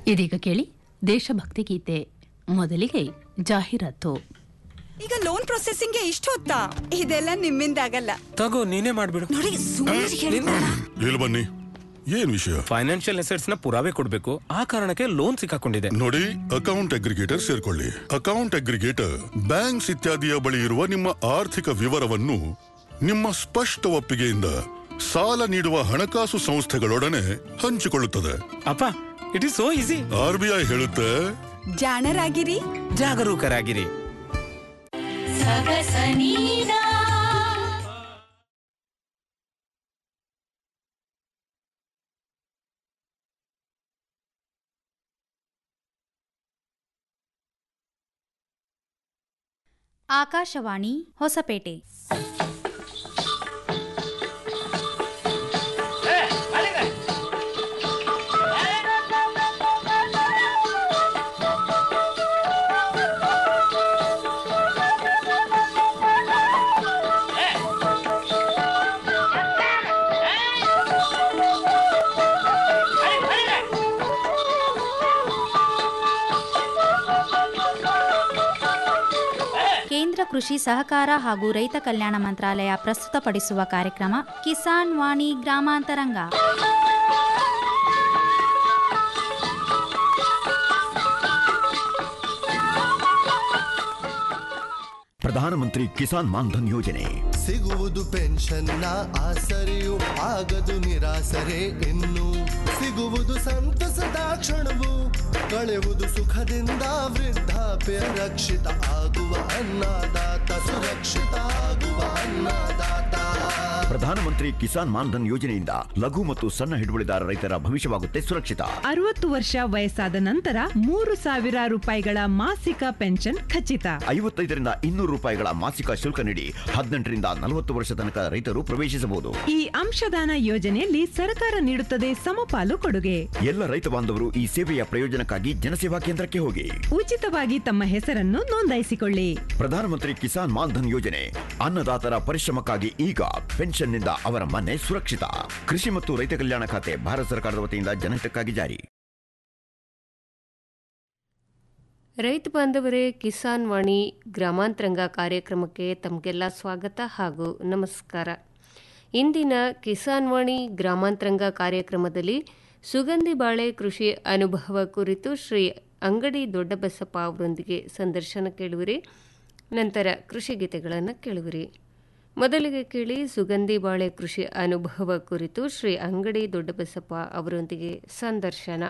ಇದೀಗ ಕೇಳಿ ದೇಶಭಕ್ತಿ ಗೀತೆ ಮೊದಲಿಗೆ ಜಾಹೀರಾತು ಈಗ ಲೋನ್ ಪ್ರೊಸೆಸಿಂಗ್ಗೆ ಇಷ್ಟು ಹೊತ್ತಾ ಇದೆಲ್ಲ ನಿಮ್ಮಿಂದ ಆಗಲ್ಲ ತಗೋ ನೀನೇ ಮಾಡ್ಬಿಡು ನೋಡಿ ಸುಮ್ಮನೆ ಹೇಳ್ತಾರ ಇಲ್ಲಿ ಬನ್ನಿ ಏನ್ ವಿಷಯ ಫೈನಾನ್ಷಿಯಲ್ ಅಸೆಟ್ಸ್ ನ ಪುರಾವೆ ಕೊಡ್ಬೇಕು ಆ ಕಾರಣಕ್ಕೆ ಲೋನ್ ಸಿಕ್ಕಾಕೊಂಡಿದೆ ನೋಡಿ ಅಕೌಂಟ್ ಅಗ್ರಿಗೇಟರ್ ಸೇರ್ಕೊಳ್ಳಿ ಅಕೌಂಟ್ ಅಗ್ರಿಗೇಟರ್ ಬ್ಯಾಂಕ್ಸ್ ಇತ್ಯಾದಿಯ ಬಳಿ ಇರುವ ನಿಮ್ಮ ಆರ್ಥಿಕ ವಿವರವನ್ನು ನಿಮ್ಮ ಸ್ಪಷ್ಟ ಒಪ್ಪಿಗೆಯಿಂದ ಸಾಲ ನೀಡುವ ಹಣಕಾಸು ಸಂಸ್ಥೆಗಳೊಡನೆ ಹಂಚಿಕೊಳ್ಳುತ್ತದೆ ಅಪ್ಪ it is so easy R B I ಹೇಳುತ್ತೆ ಜಾಣರಾಗಿರಿ ಜಾಗರೂಕರಾಗಿರಿ ಆಕಾಶವಾಣಿ ಹೊಸಪೇಟೆ ಕೇಂದ್ರ ಕೃಷಿ ಸಹಕಾರ ಹಾಗೂ ರೈತ ಕಲ್ಯಾಣ ಮಂತ್ರಾಲಯ ಪ್ರಸ್ತುತಪಡಿಸುವ ಕಾರ್ಯಕ್ರಮ ಕಿಸಾನ್ ವಾಣಿ ಗ್ರಾಮಾಂತರಂಗ ಪ್ರಧಾನಮಂತ್ರಿ ಕಿಸಾನ್ ಮಾನ್ಧನ್ ಯೋಜನೆ ಸಿಗುವುದು ಪೆನ್ಷನ್ನ ಆಸರೆಯು ಆಗದು ನಿರಾಸರೆ ಇನ್ನು ಸಿಗುವುದು ಸಂತಸದ ಕ್ಷಣವು ಕಳೆಯುವುದು ಸುಖದಿಂದ ವೃದ್ಧಾಪ್ಯ ರಕ್ಷಿತ ಆಗುವ ಅನ್ನದಾತ ಸುರಕ್ಷಿತ ಆಗುವ ಅನ್ನದಾತ ಪ್ರಧಾನಮಂತ್ರಿ ಕಿಸಾನ್ ಮಾನ್ಧನ್ ಯೋಜನೆಯಿಂದ ಲಘು ಮತ್ತು ಸಣ್ಣ ಹಿಡುವಳಿದಾರ ರೈತರ ಭವಿಷ್ಯವಾಗುತ್ತೆ ಸುರಕ್ಷಿತ ಅರವತ್ತು ವರ್ಷ ವಯಸ್ಸಾದ ನಂತರ ಮೂರು ಸಾವಿರ ರೂಪಾಯಿಗಳ ಮಾಸಿಕ ಪೆನ್ಷನ್ ಖಚಿತ ಐವತ್ತೈದರಿಂದ ಇನ್ನೂರು ರೂಪಾಯಿಗಳ ಮಾಸಿಕ ಶುಲ್ಕ ನೀಡಿ ಹದಿನೆಂಟರಿಂದ ನಲವತ್ತು ವರ್ಷ ತನಕ ರೈತರು ಪ್ರವೇಶಿಸಬಹುದು ಈ ಅಂಶದಾನ ಯೋಜನೆಯಲ್ಲಿ ಸರ್ಕಾರ ನೀಡುತ್ತದೆ ಸಮಪಾಲು ಕೊಡುಗೆ ಎಲ್ಲ ರೈತ ಬಾಂಧವರು ಈ ಸೇವೆಯ ಪ್ರಯೋಜನಕ್ಕಾಗಿ ಜನಸೇವಾ ಕೇಂದ್ರಕ್ಕೆ ಹೋಗಿ ಉಚಿತವಾಗಿ ತಮ್ಮ ಹೆಸರನ್ನು ನೋಂದಾಯಿಸಿಕೊಳ್ಳಿ ಪ್ರಧಾನಮಂತ್ರಿ ಕಿಸಾನ್ ಮಾನ್ಧನ್ ಯೋಜನೆ ಅನ್ನದಾತರ ಪರಿಶ್ರಮಕ್ಕಾಗಿ ಈಗ ಪೆನ್ಷನ್ನಿಂದ ಅವರ ಮನೆ ಸುರಕ್ಷಿತ ಕೃಷಿ ಮತ್ತು ರೈತ ಕಲ್ಯಾಣ ಖಾತೆ ಭಾರತ ಸರ್ಕಾರದ ವತಿಯಿಂದ ಜನಹಿತಕ್ಕಾಗಿ ಜಾರಿ ರೈತ ಬಾಂಧವರೇ ಕಿಸಾನ್ ವಾಣಿ ಗ್ರಾಮಾಂತರಂಗ ಕಾರ್ಯಕ್ರಮಕ್ಕೆ ತಮಗೆಲ್ಲ ಸ್ವಾಗತ ಹಾಗೂ ನಮಸ್ಕಾರ ಇಂದಿನ ಕಿಸಾನ್ ವಾಣಿ ಗ್ರಾಮಾಂತರಂಗ ಕಾರ್ಯಕ್ರಮದಲ್ಲಿ ಸುಗಂಧಿ ಬಾಳೆ ಕೃಷಿ ಅನುಭವ ಕುರಿತು ಶ್ರೀ ಅಂಗಡಿ ದೊಡ್ಡಬಸಪ್ಪ ಅವರೊಂದಿಗೆ ಸಂದರ್ಶನ ಕೇಳುವಿರಿ ನಂತರ ಕೃಷಿ ಗೀತೆಗಳನ್ನು ಕೇಳುವಿರಿ ಮೊದಲಿಗೆ ಕೇಳಿ ಸುಗಂಧಿ ಬಾಳೆ ಕೃಷಿ ಅನುಭವ ಕುರಿತು ಶ್ರೀ ಅಂಗಡಿ ದೊಡ್ಡಬಸಪ್ಪ ಅವರೊಂದಿಗೆ ಸಂದರ್ಶನ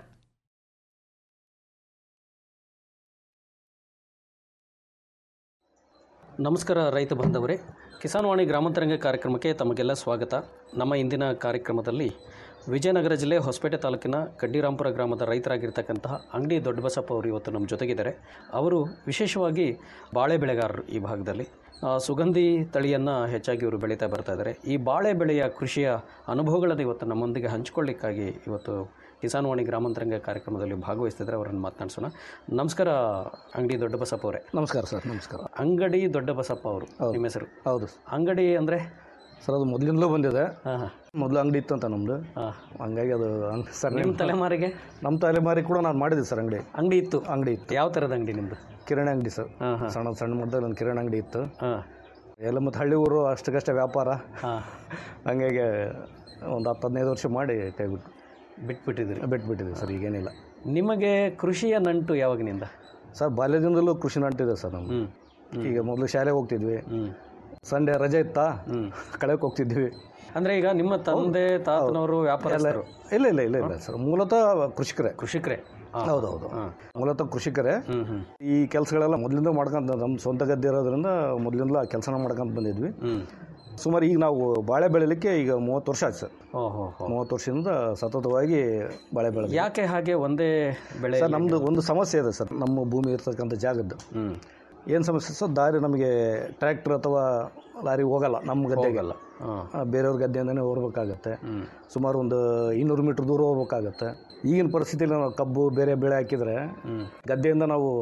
ನಮಸ್ಕಾರ ರೈತ ಬಾಂಧವರೇ ಕಿಸಾನ್ವಾಣಿ ಗ್ರಾಮಾಂತರಂಗ ಕಾರ್ಯಕ್ರಮಕ್ಕೆ ತಮಗೆಲ್ಲ ಸ್ವಾಗತ ನಮ್ಮ ಇಂದಿನ ಕಾರ್ಯಕ್ರಮದಲ್ಲಿ ವಿಜಯನಗರ ಜಿಲ್ಲೆ ಹೊಸಪೇಟೆ ತಾಲೂಕಿನ ಕಡ್ಡಿರಾಂಪುರ ಗ್ರಾಮದ ರೈತರಾಗಿರ್ತಕ್ಕಂತಹ ಅಂಗಡಿ ದೊಡ್ಡಬಸಪ್ಪ ಅವರು ಇವತ್ತು ನಮ್ಮ ಜೊತೆಗಿದ್ದಾರೆ ಅವರು ವಿಶೇಷವಾಗಿ ಬಾಳೆ ಬೆಳೆಗಾರರು ಈ ಭಾಗದಲ್ಲಿ ಆ, ಸುಗಂಧಿ ತಳಿಯನ್ನು ಹೆಚ್ಚಾಗಿ ಇವರು ಬೆಳೀತಾ ಬರ್ತಾ ಇದ್ದಾರೆ ಈ ಬಾಳೆ ಬೆಳೆಯ ಕೃಷಿಯ ಅನುಭವಗಳನ್ನು ಇವತ್ತು ನಮ್ಮೊಂದಿಗೆ ಹಂಚಿಕೊಳ್ಳಿಕ್ಕಾಗಿ ಇವತ್ತು ಕಿಸಾನ್ವಾಣಿ ಗ್ರಾಮಾಂತರಂಗ ಕಾರ್ಯಕ್ರಮದಲ್ಲಿ ಭಾಗವಹಿಸ್ತಿದ್ದಾರೆ ಅವರನ್ನು ಮಾತನಾಡಿಸೋಣ ನಮಸ್ಕಾರ ಅಂಗಡಿ ದೊಡ್ಡಬಸಪ್ಪ ಅವರೇ ನಮಸ್ಕಾರ ಸರ್ ನಮಸ್ಕಾರ ಅಂಗಡಿ ದೊಡ್ಡಬಸಪ್ಪ ಅವರು ನಿಮ್ಮ ಹೆಸರು ಹೌದು ಅಂಗಡಿ ಅಂದರೆ ಸರ್ ಅದು ಮೊದಲಿಂದಲೂ ಬಂದಿದೆ ಹಾಂ ಹಾಂ ಮೊದಲು ಅಂಗಡಿ ಇತ್ತು ಅಂತ ನಮ್ಮದು ಹಾಂ ಹಂಗಾಗಿ ಅದು ಅಂಗ್- ಸರ್ ನಿಮ್ಮ ತಲೆಮಾರಿಗೆ ನಮ್ಮ ತಲೆಮಾರಿ ಕೂಡ ನಾನು ಮಾಡಿದ್ದೆ ಸರ್ ಅಂಗಡಿ ಅಂಗಡಿ ಇತ್ತು ಅಂಗಡಿ ಇತ್ತು ಯಾವ ಥರದ ಅಂಗಡಿ ನಿಮ್ಮದು ಕಿರಾಣಿ ಅಂಗಡಿ ಸರ್ ಹಾಂ ಹಾಂ ಸಣ್ಣ ಸಣ್ಣ ಮಟ್ಟದಲ್ಲಿ ಒಂದು ಕಿರಾಣಿ ಅಂಗಡಿ ಇತ್ತು ಹಾಂ ಎಲ್ಲ ಮತ್ತು ಹಳ್ಳಿ ಊರು ಅಷ್ಟಕ್ಕಷ್ಟೇ ವ್ಯಾಪಾರ ಹಾಂ ಹಂಗಾಗಿ ಒಂದು ಹತ್ತು ಹದಿನೈದು ವರ್ಷ ಮಾಡಿ ಕೈ ಬಿಟ್ಟು ಬಿಟ್ಬಿಟ್ಟಿದ್ದೀರಿ ಬಿಟ್ಬಿಟ್ಟಿದೆ ಸರ್ ಈಗೇನಿಲ್ಲ ನಿಮಗೆ ಕೃಷಿಯ ನಂಟು ಯಾವಾಗಿನಿಂದ ಸರ್ ಬಾಲ್ಯದಿಂದಲೂ ಕೃಷಿ ನಂಟಿದೆ ಸರ್ ನಮ್ಗೆ ಹ್ಞೂ ಈಗ ಮೊದಲು ಶಾಲೆಗೆ ಹೋಗ್ತಿದ್ವಿ ಹ್ಞೂ ಸಂಡೇ ರಜೆ ಇತ್ತಾ ಹ್ಞೂ ಕಳೆಗೆ ಹೋಗ್ತಿದ್ವಿ ಅಂದರೆ ಈಗ ನಿಮ್ಮ ತಂದೆ ತಾತನವರು ಎಲ್ಲ ವ್ಯಾಪಾರಸ್ಥರು ಇಲ್ಲ ಇಲ್ಲ ಇಲ್ಲ ಇಲ್ಲ ಸರ್ ಮೂಲತಃ ಕೃಷಿಕರೇ ಕೃಷಿಕರೇ ಹೌದೌದು ಮೂಲತಃ ಕೃಷಿಕರೇ ಹ್ಞೂ ಹ್ಞೂ ಈ ಕೆಲಸಗಳೆಲ್ಲ ಮೊದಲಿಂದ ಮಾಡ್ಕೊಂತ ನಮ್ಮ ಸ್ವಂತ ಗದ್ದೆ ಇರೋದ್ರಿಂದ ಮೊದಲಿಂದ ಆ ಕೆಲಸನ ಮಾಡ್ಕೊಂತ ಬಂದಿದ್ವಿ ಹ್ಞೂ ಸುಮಾರು ಈಗ ನಾವು ಬಾಳೆ ಬೆಳಿಲಿಕ್ಕೆ ಈಗ ಮೂವತ್ತು ವರ್ಷ ಆಯ್ತು ಸರ್ ಓಹೋ ಹೋ ಮೂವತ್ತು ವರ್ಷದಿಂದ ಸತತವಾಗಿ ಬಾಳೆ ಬೆಳೆದ ಯಾಕೆ ಹಾಗೆ ಒಂದೇ ಬೆಳೆ ಸರ್ ನಮ್ಮದು ಒಂದು ಸಮಸ್ಯೆ ಇದೆ ಸರ್ ನಮ್ಮ ಭೂಮಿ ಇರ್ತಕ್ಕಂಥ ಜಾಗದ್ದು ಹ್ಞೂ ಏನು ಸಮಸ್ಯೆ ಸರ್ ದಾರಿ ನಮಗೆ ಟ್ರ್ಯಾಕ್ಟರ್ ಅಥವಾ ಲಾರಿ ಹೋಗಲ್ಲ ನಮ್ಮ ಗದ್ದೆಗೆ ಹೋಗಲ್ಲ ಹಾಂ ಆ, ಬೇರೆಯವ್ರ ಗದ್ದೆಯಿಂದನೇ ಹೋಗ್ಬೇಕಾಗತ್ತೆ ಹ್ಞೂ ಸುಮಾರು ಒಂದು ಇನ್ನೂರು ಮೀಟ್ರ್ ದೂರ ಹೋಗ್ಬೇಕಾಗತ್ತೆ ಈಗಿನ ಪರಿಸ್ಥಿತಿಯಲ್ಲಿ ನಾವು ಕಬ್ಬು ಬೇರೆ ಬೆಳೆ ಹಾಕಿದರೆ ಹ್ಞೂ ಗದ್ದೆಯಿಂದ ನಾವು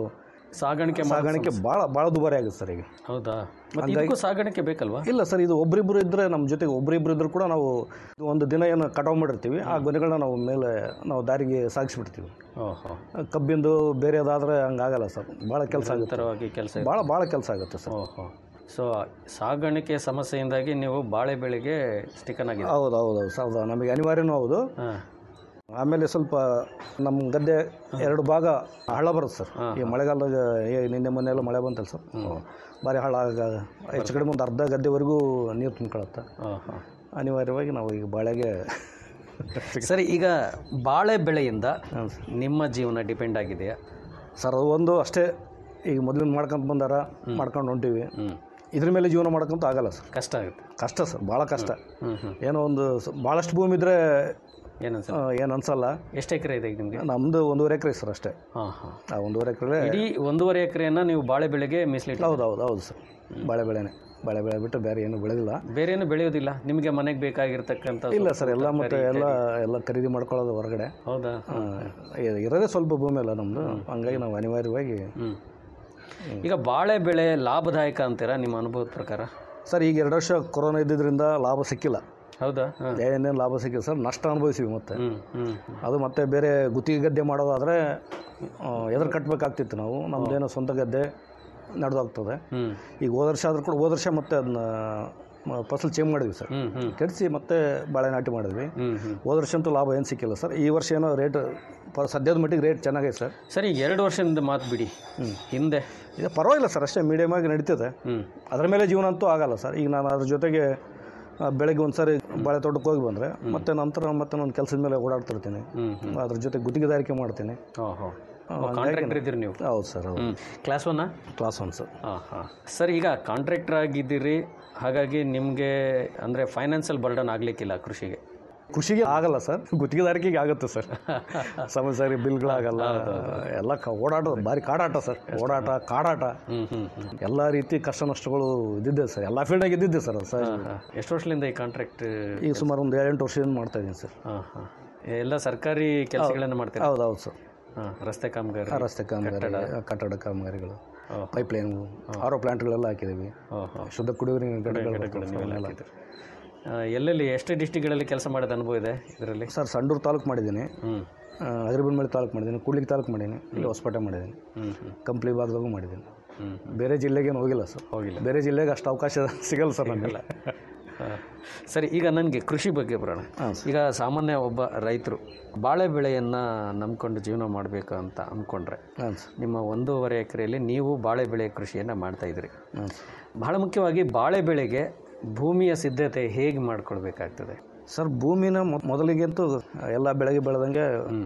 ಸಾಗಾಣಿಕೆ ಮಾಡೋ ಸಾಗಾಣಿಕೆ ಸಮಸ್ಯೆ. ಭಾಳ ಭಾಳ ದುಬಾರಿ ಆಗುತ್ತೆ ಸರ್ ಈಗ ಹೌದಾ ಮತ್ತೆ ಹಂಗಾಗಿ- ಇದಕ್ಕೂ ಸಾಗಾಣಿಕೆ ಬೇಕಲ್ವಾ ಇಲ್ಲ ಸರ್ ಇದು ಒಬ್ರಿಬ್ರು ಇದ್ದರೆ ನಮ್ಮ ಜೊತೆಗೆ ಒಬ್ರಿಬ್ರು ಇದ್ರೂ ಕೂಡ ನಾವು ಒಂದು ದಿನ ಏನು ಕಟಾವು ಮಾಡಿರ್ತೀವಿ ಆ ಗೊನೆಗಳನ್ನ ನಾವು ಮೇಲೆ ನಾವು ದಾರಿಗೆ ಸಾಗಿಸ್ಬಿಡ್ತೀವಿ ಓಹೋ ಕಬ್ಬಿಂದು ಬೇರೆದಾದರೆ ಹಂಗಾಗಲ್ಲ ಸರ್ ಭಾಳ ಕೆಲಸ ಆಗುತ್ತೆ ನಿರಂತರವಾಗಿ ಕೆಲಸ ಭಾಳ ಭಾಳ ಕೆಲಸ ಆಗುತ್ತೆ ಸರ್ ಓಹೋ ಸೊ ಸಾಗಾಣಿಕೆ ಸಮಸ್ಯೆಯಿಂದಾಗಿ ನೀವು ಬಾಳೆ ಬೆಳೆಗೆ ಸ್ಟಿಕನ್ ಆಗಿದೆ ಹೌದು ಹೌದು ಹೌದು ಸರ್ ಹೌದು ನಮಗೆ ಅನಿವಾರ್ಯನೂ ಹೌದು ಆಮೇಲೆ ಸ್ವಲ್ಪ ನಮ್ಮ ಗದ್ದೆ ಎರಡು ಭಾಗ ಹಳ್ಳ ಬರುತ್ತೆ ಸರ್ ಈ ಮಳೆಗಾಲದಾಗ ಏ ನಿನ್ನೆ ಮೊನ್ನೆ ಎಲ್ಲ ಮಳೆ ಬಂತಲ್ಲ ಸರ್ ಭಾರಿ ಹಳ್ಳ ಆಗ ಹೆಚ್ಚು ಕಡಿಮೆ ಒಂದು ಅರ್ಧ ಗದ್ದೆವರೆಗೂ ನೀರು ತುಂಬ್ಕೊಳತ್ತೆ ಅನಿವಾರ್ಯವಾಗಿ ನಾವು ಈಗ ಬಾಳೆಗೆ ಸರಿ ಈಗ ಬಾಳೆ ಬೆಳೆಯಿಂದ ನಿಮ್ಮ ಜೀವನ ಡಿಪೆಂಡ್ ಆಗಿದೆಯಾ ಸರ್ ಅದು ಒಂದು ಅಷ್ಟೇ ಈಗ ಮೊದಲಿಂದ ಮಾಡ್ಕೊಂತ ಬಂದಾರ ಮಾಡ್ಕೊಂಡು ಹೊಂಟೀವಿ ಇದ್ರ ಮೇಲೆ ಜೀವನ ಮಾಡ್ಕೊಂತ ಆಗಲ್ಲ ಸರ್ ಕಷ್ಟ ಆಗುತ್ತೆ ಕಷ್ಟ ಸರ್ ಭಾಳ ಕಷ್ಟ ಹ್ಮ್, ಹ್ಮ್. ಏನೋ ಒಂದು ಸ- ಭಾಳಷ್ಟು ಭೂಮಿ ಇದ್ರೆ ಏನನ್ಸ ಏನು ಅನ್ಸಲ್ಲ ಎಷ್ಟು ಎಕರೆ ಇದೆ ಈಗ ನಿಮಗೆ ನಮ್ಮದು ಒಂದೂವರೆ ಎಕರೆ ಸರ್ ಅಷ್ಟೇ ಹಾಂ ಹಾಂ ಆ ಒಂದೂವರೆ ಎಕರೆ ಇಡೀ ಒಂದೂವರೆ ಎಕರೆಯನ್ನ ನೀವು ಬಾಳೆ ಬೆಳೆಗೆ ಮೀಸಲಿಟ್ಟು ಹೌದು ಹೌದು ಹೌದು ಸರ್ ಬಾಳೆ ಬೆಳೆನೇ ಬಾಳೆ ಬೆಳೆ ಬಿಟ್ಟು ಬೇರೆ ಏನು ಬೆಳೆದಿಲ್ಲ ಬೇರೆ ಏನು ಬೆಳೆಯೋದಿಲ್ಲ ನಿಮಗೆ ಮನೆಗೆ ಬೇಕಾಗಿರ್ತಕ್ಕಂಥ ಇಲ್ಲ ಸರ್ ಎಲ್ಲ ತರಕಾರಿ ಮತ್ತೆ ಎಲ್ಲ ಇತ್ಯಾದಿ. ಎಲ್ಲ ಖರೀದಿ ಮಾಡ್ಕೊಳ್ಳೋದು ಹೊರಗಡೆ ಹೌದಾ ಆ, ಇ- ಇರೋದೇ ಸ್ವಲ್ಪ ಭೂಮಿ ಅಲ್ಲ ನಮ್ಮದು ಹಂಗಾಗಿ ನಾವು ಅನಿವಾರ್ಯವಾಗಿ ಹ್ಮ್. ಈಗ ಬಾಳೆ ಬೆಳೆ ಲಾಭದಾಯಕ ಅಂತೀರಾ ನಿಮ್ಮ ಅನುಭವದ ಪ್ರಕಾರ ಸರ್ ಈಗ ಎರಡು ವರ್ಷ ಕೊರೋನಾ ಇದ್ದಿದ್ದರಿಂದ ಲಾಭ ಸಿಕ್ಕಿಲ್ಲ ಹೌದಾ ಏನೇನು ಲಾಭ ಸಿಕ್ಕಿಲ್ಲ ಸರ್ ನಷ್ಟ ಅನುಭವಿಸಿವಿ ಮತ್ತೆ ಹ್ಮ್ ಹ್ಮ್ ಅದು ಮತ್ತೆ ಬೇರೆ ಗುತ್ತಿಗೆ ಗದ್ದೆ ಮಾಡೋದಾದರೆ ಎದುರು ಕಟ್ಟಬೇಕಾಗ್ತಿತ್ತು ನಾವು ನಮ್ಮದೇನೋ ಸ್ವಂತ ಗದ್ದೆ ನಡೆದೋಗ್ತದೆ ಹ್ಮ್ ಈಗ ಹೋದ ವರ್ಷ ಆದ್ರೂ ಕೂಡ ಹೋದ ವರ್ಷ ಮತ್ತೆ ಅದನ್ನ ಮ- ಫಸಲು ಚೇಂಜ್ ಮಾಡಿದ್ವಿ ಸರ್ ಹ್ಮ್ ಹ್ಮ್ ಕೆಡಿಸಿ ಮತ್ತೆ ಬಾಳೆ ನಾಟಿ ಮಾಡಿದ್ವಿ ಹ್ಮ್ ಹ್ಮ್ ಹೋದ ವರ್ಷ ಅಂತೂ ಲಾಭ ಏನು ಸಿಕ್ಕಿಲ್ಲ ಸರ್ ಈ ವರ್ಷ ಏನೋ ರೇಟ್ ಪ- ಸದ್ಯದ ಮಟ್ಟಿಗೆ ರೇಟ್ ಚೆನ್ನಾಗೈತೆ ಸರ್ ಸರಿ ಈಗ ಎರಡು ವರ್ಷದಿಂದ ಮಾತು ಬಿಡಿ ಹಿಂದೆ ಇದು ಪರವಾಗಿಲ್ಲ ಸರ್ ಅಷ್ಟೇ ಮೀಡಿಯಮ್ ಆಗಿ ನಡೀತದೆ ಹ್ಮ್ ಅದರ ಮೇಲೆ ಜೀವನ ಅಂತೂ ಆಗಲ್ಲ ಸರ್ ಈಗ ನಾನು ಅದ್ರ ಜೊತೆಗೆ ಆ, ಬೆಳಗ್ಗೆ ಒಂದು ಸಾರಿ ಬಾಳೆ ತೋಟಕ್ಕೆ ಹೋಗಿ ಬಂದರೆ ಮತ್ತೆ ನಂತರ ಮತ್ತೆ ನಾನು ಕೆಲಸದ ಮೇಲೆ ಓಡಾಡ್ತಿರ್ತೀನಿ ಹ್ಮ್ ಅದ್ರ ಜೊತೆ ಗುತ್ತಿಗೆದಾರಿಕೆ ಮಾಡ್ತೀನಿ ಓಹೋ ಹಂಗಾಗಿ ಕಾಂಟ್ರಾಕ್ಟರ್ ಇದ್ದೀರಿ ನೀವು ಹೌದು ಸರ್ ಹೌದು ಹ್ಮ್ ಕ್ಲಾಸ್ ಒನ್ನ ಕ್ಲಾಸ್ ಒನ್ ಸರ್ ಹಾಂ ಹಾಂ ಸರ್ ಈಗ ಕಾಂಟ್ರಾಕ್ಟರ್ ಆಗಿದ್ದೀರಿ ಹಾಗಾಗಿ ನಿಮಗೆ ಅಂದರೆ ಫೈನಾನ್ಷಿಯಲ್ ಬರ್ಡನ್ ಆಗಲಿಕ್ಕಿಲ್ಲ ಕೃಷಿಗೆ ಕೃಷಿಗೆ ಆಗಲ್ಲ ಸರ್ ಗುತ್ತಿಗೆದಾರಿಕೆಗೆ ಆಗುತ್ತೆ ಸರ್ ಸಮಯ ಸರಿ ಬಿಲ್ಗಳಾಗಲ್ಲ ಎಲ್ಲ ಕ ಓಡಾಟ ಭಾರಿ ಕಾಡಾಟ ಸರ್ ಓಡಾಟ ಕಾಡಾಟ ಎಲ್ಲ ರೀತಿ ಕಷ್ಟ ನಷ್ಟಗಳು ಇದ್ದಿದ್ದೆ ಸರ್ ಎಲ್ಲ ಫೀಲ್ಡಾಗ ಇದ್ದಿದ್ದೆ ಸರ್ ಅದು ಸರ್ ಎಷ್ಟು ವರ್ಷದಿಂದ ಈ ಕಾಂಟ್ರಾಕ್ಟ್ ಈಗ ಸುಮಾರು ಒಂದು ಏಳೆಂಟು ವರ್ಷದಿಂದ ಮಾಡ್ತಾ ಇದ್ದೀನಿ ಸರ್ ಹಾಂ ಹಾಂ ಎಲ್ಲ ಸರ್ಕಾರಿ ಕೆಲಸಗಳನ್ನು ಮಾಡ್ತೀರಾ ಹೌದು ಹೌದು ಸರ್ ಹಾಂ ರಸ್ತೆ ಕಾಮಗಾರಿ ಆ ರಸ್ತೆ ಕಾಮಗಾರಿ ಕಟ್ಟಡ. ಕಟ್ಟಡ ಕಾಮಗಾರಿಗಳು ಓಹೋ. ಪೈಪ್ಲೈನ್ ಆರೋ ಪ್ಲಾಂಟ್ಗಳೆಲ್ಲ ಹಾಕಿದ್ದೀವಿ ಓಹೋ. ಶುದ್ಧ ಕುಡಿಯುವ ನೀರಿನ ಘಟಕಗಳು ಘಟಕಗಳು ನೀವೆಲ್ಲ ಅವನ್ನೆಲ್ಲ ಹಾಕಿದ್ದೀರಿ. ಆ, ಎಲ್ಲೆಲ್ಲಿ ಎಷ್ಟು ಡಿಸ್ಟಿಕ್ಗಳಲ್ಲಿ ಕೆಲಸ ಮಾಡಿದ ಅನುಭವ ಇದೆ ಇದರಲ್ಲಿ ಸರ್ ಸಂಡೂರು ತಾಲೂಕು ಮಾಡಿದ್ದೀನಿ ಹ್ಞೂ ಅಗರಿಬನ್ಮಳ್ಳಿ ತಾಲೂಕು ಮಾಡಿದ್ದೀನಿ ಕೂಡ್ಲಿಗಿ ತಾಲೂಕು ಮಾಡೀನಿ ಇಲ್ಲಿ ಹೊಸಪೇಟೆ ಮಾಡಿದ್ದೀನಿ ಹ್ಞೂ ಹ್ಞೂ ಕಂಪ್ಲಿ ಭಾಗದಾಗೂ ಮಾಡಿದ್ದೀನಿ ಹ್ಞೂ ಬೇರೆ ಜಿಲ್ಲೆಗೇನು ಹೋಗಿಲ್ಲ ಸರ್ ಹೋಗಿಲ್ಲ ಬೇರೆ ಜಿಲ್ಲೆಗೆ ಅಷ್ಟು ಅವಕಾಶ ಸಿಗಲ್ಲ ಸರ್ ನಮಗೆಲ್ಲ ಹಾ. ಸರಿ ಈಗ ನನಗೆ ಕೃಷಿ ಬಗ್ಗೆ ಬರೋಣ ಈಗ ಸಾಮಾನ್ಯ ಒಬ್ಬ ರೈತರು ಬಾಳೆ ಬೆಳೆಯನ್ನು ನಂಬ್ಕೊಂಡು ಜೀವನ ಮಾಡಬೇಕು ಅಂತ ಅಂದ್ಕೊಂಡ್ರೆ ಹಾಂ ಸರ್ ನಿಮ್ಮ ಒಂದೂವರೆ ಎಕರೆಯಲ್ಲಿ ನೀವು ಬಾಳೆ ಬೆಳೆ ಕೃಷಿಯನ್ನು ಮಾಡ್ತಾ ಇದ್ರಿ ಹಾಂ ಸರ್ ಬಹಳ ಮುಖ್ಯವಾಗಿ ಬಾಳೆ ಬೆಳೆಗೆ ಭೂಮಿಯ ಸಿದ್ಧತೆ ಹೇಗೆ ಮಾಡ್ಕೊಳ್ಬೇಕಾಗ್ತದೆ ಸರ್ ಭೂಮಿನ ಮೊ- ಮೊದಲಿಗಂತೂ ಎಲ್ಲ ಬೆಳಗ್ಗೆ ಬೆಳೆದಂಗೆ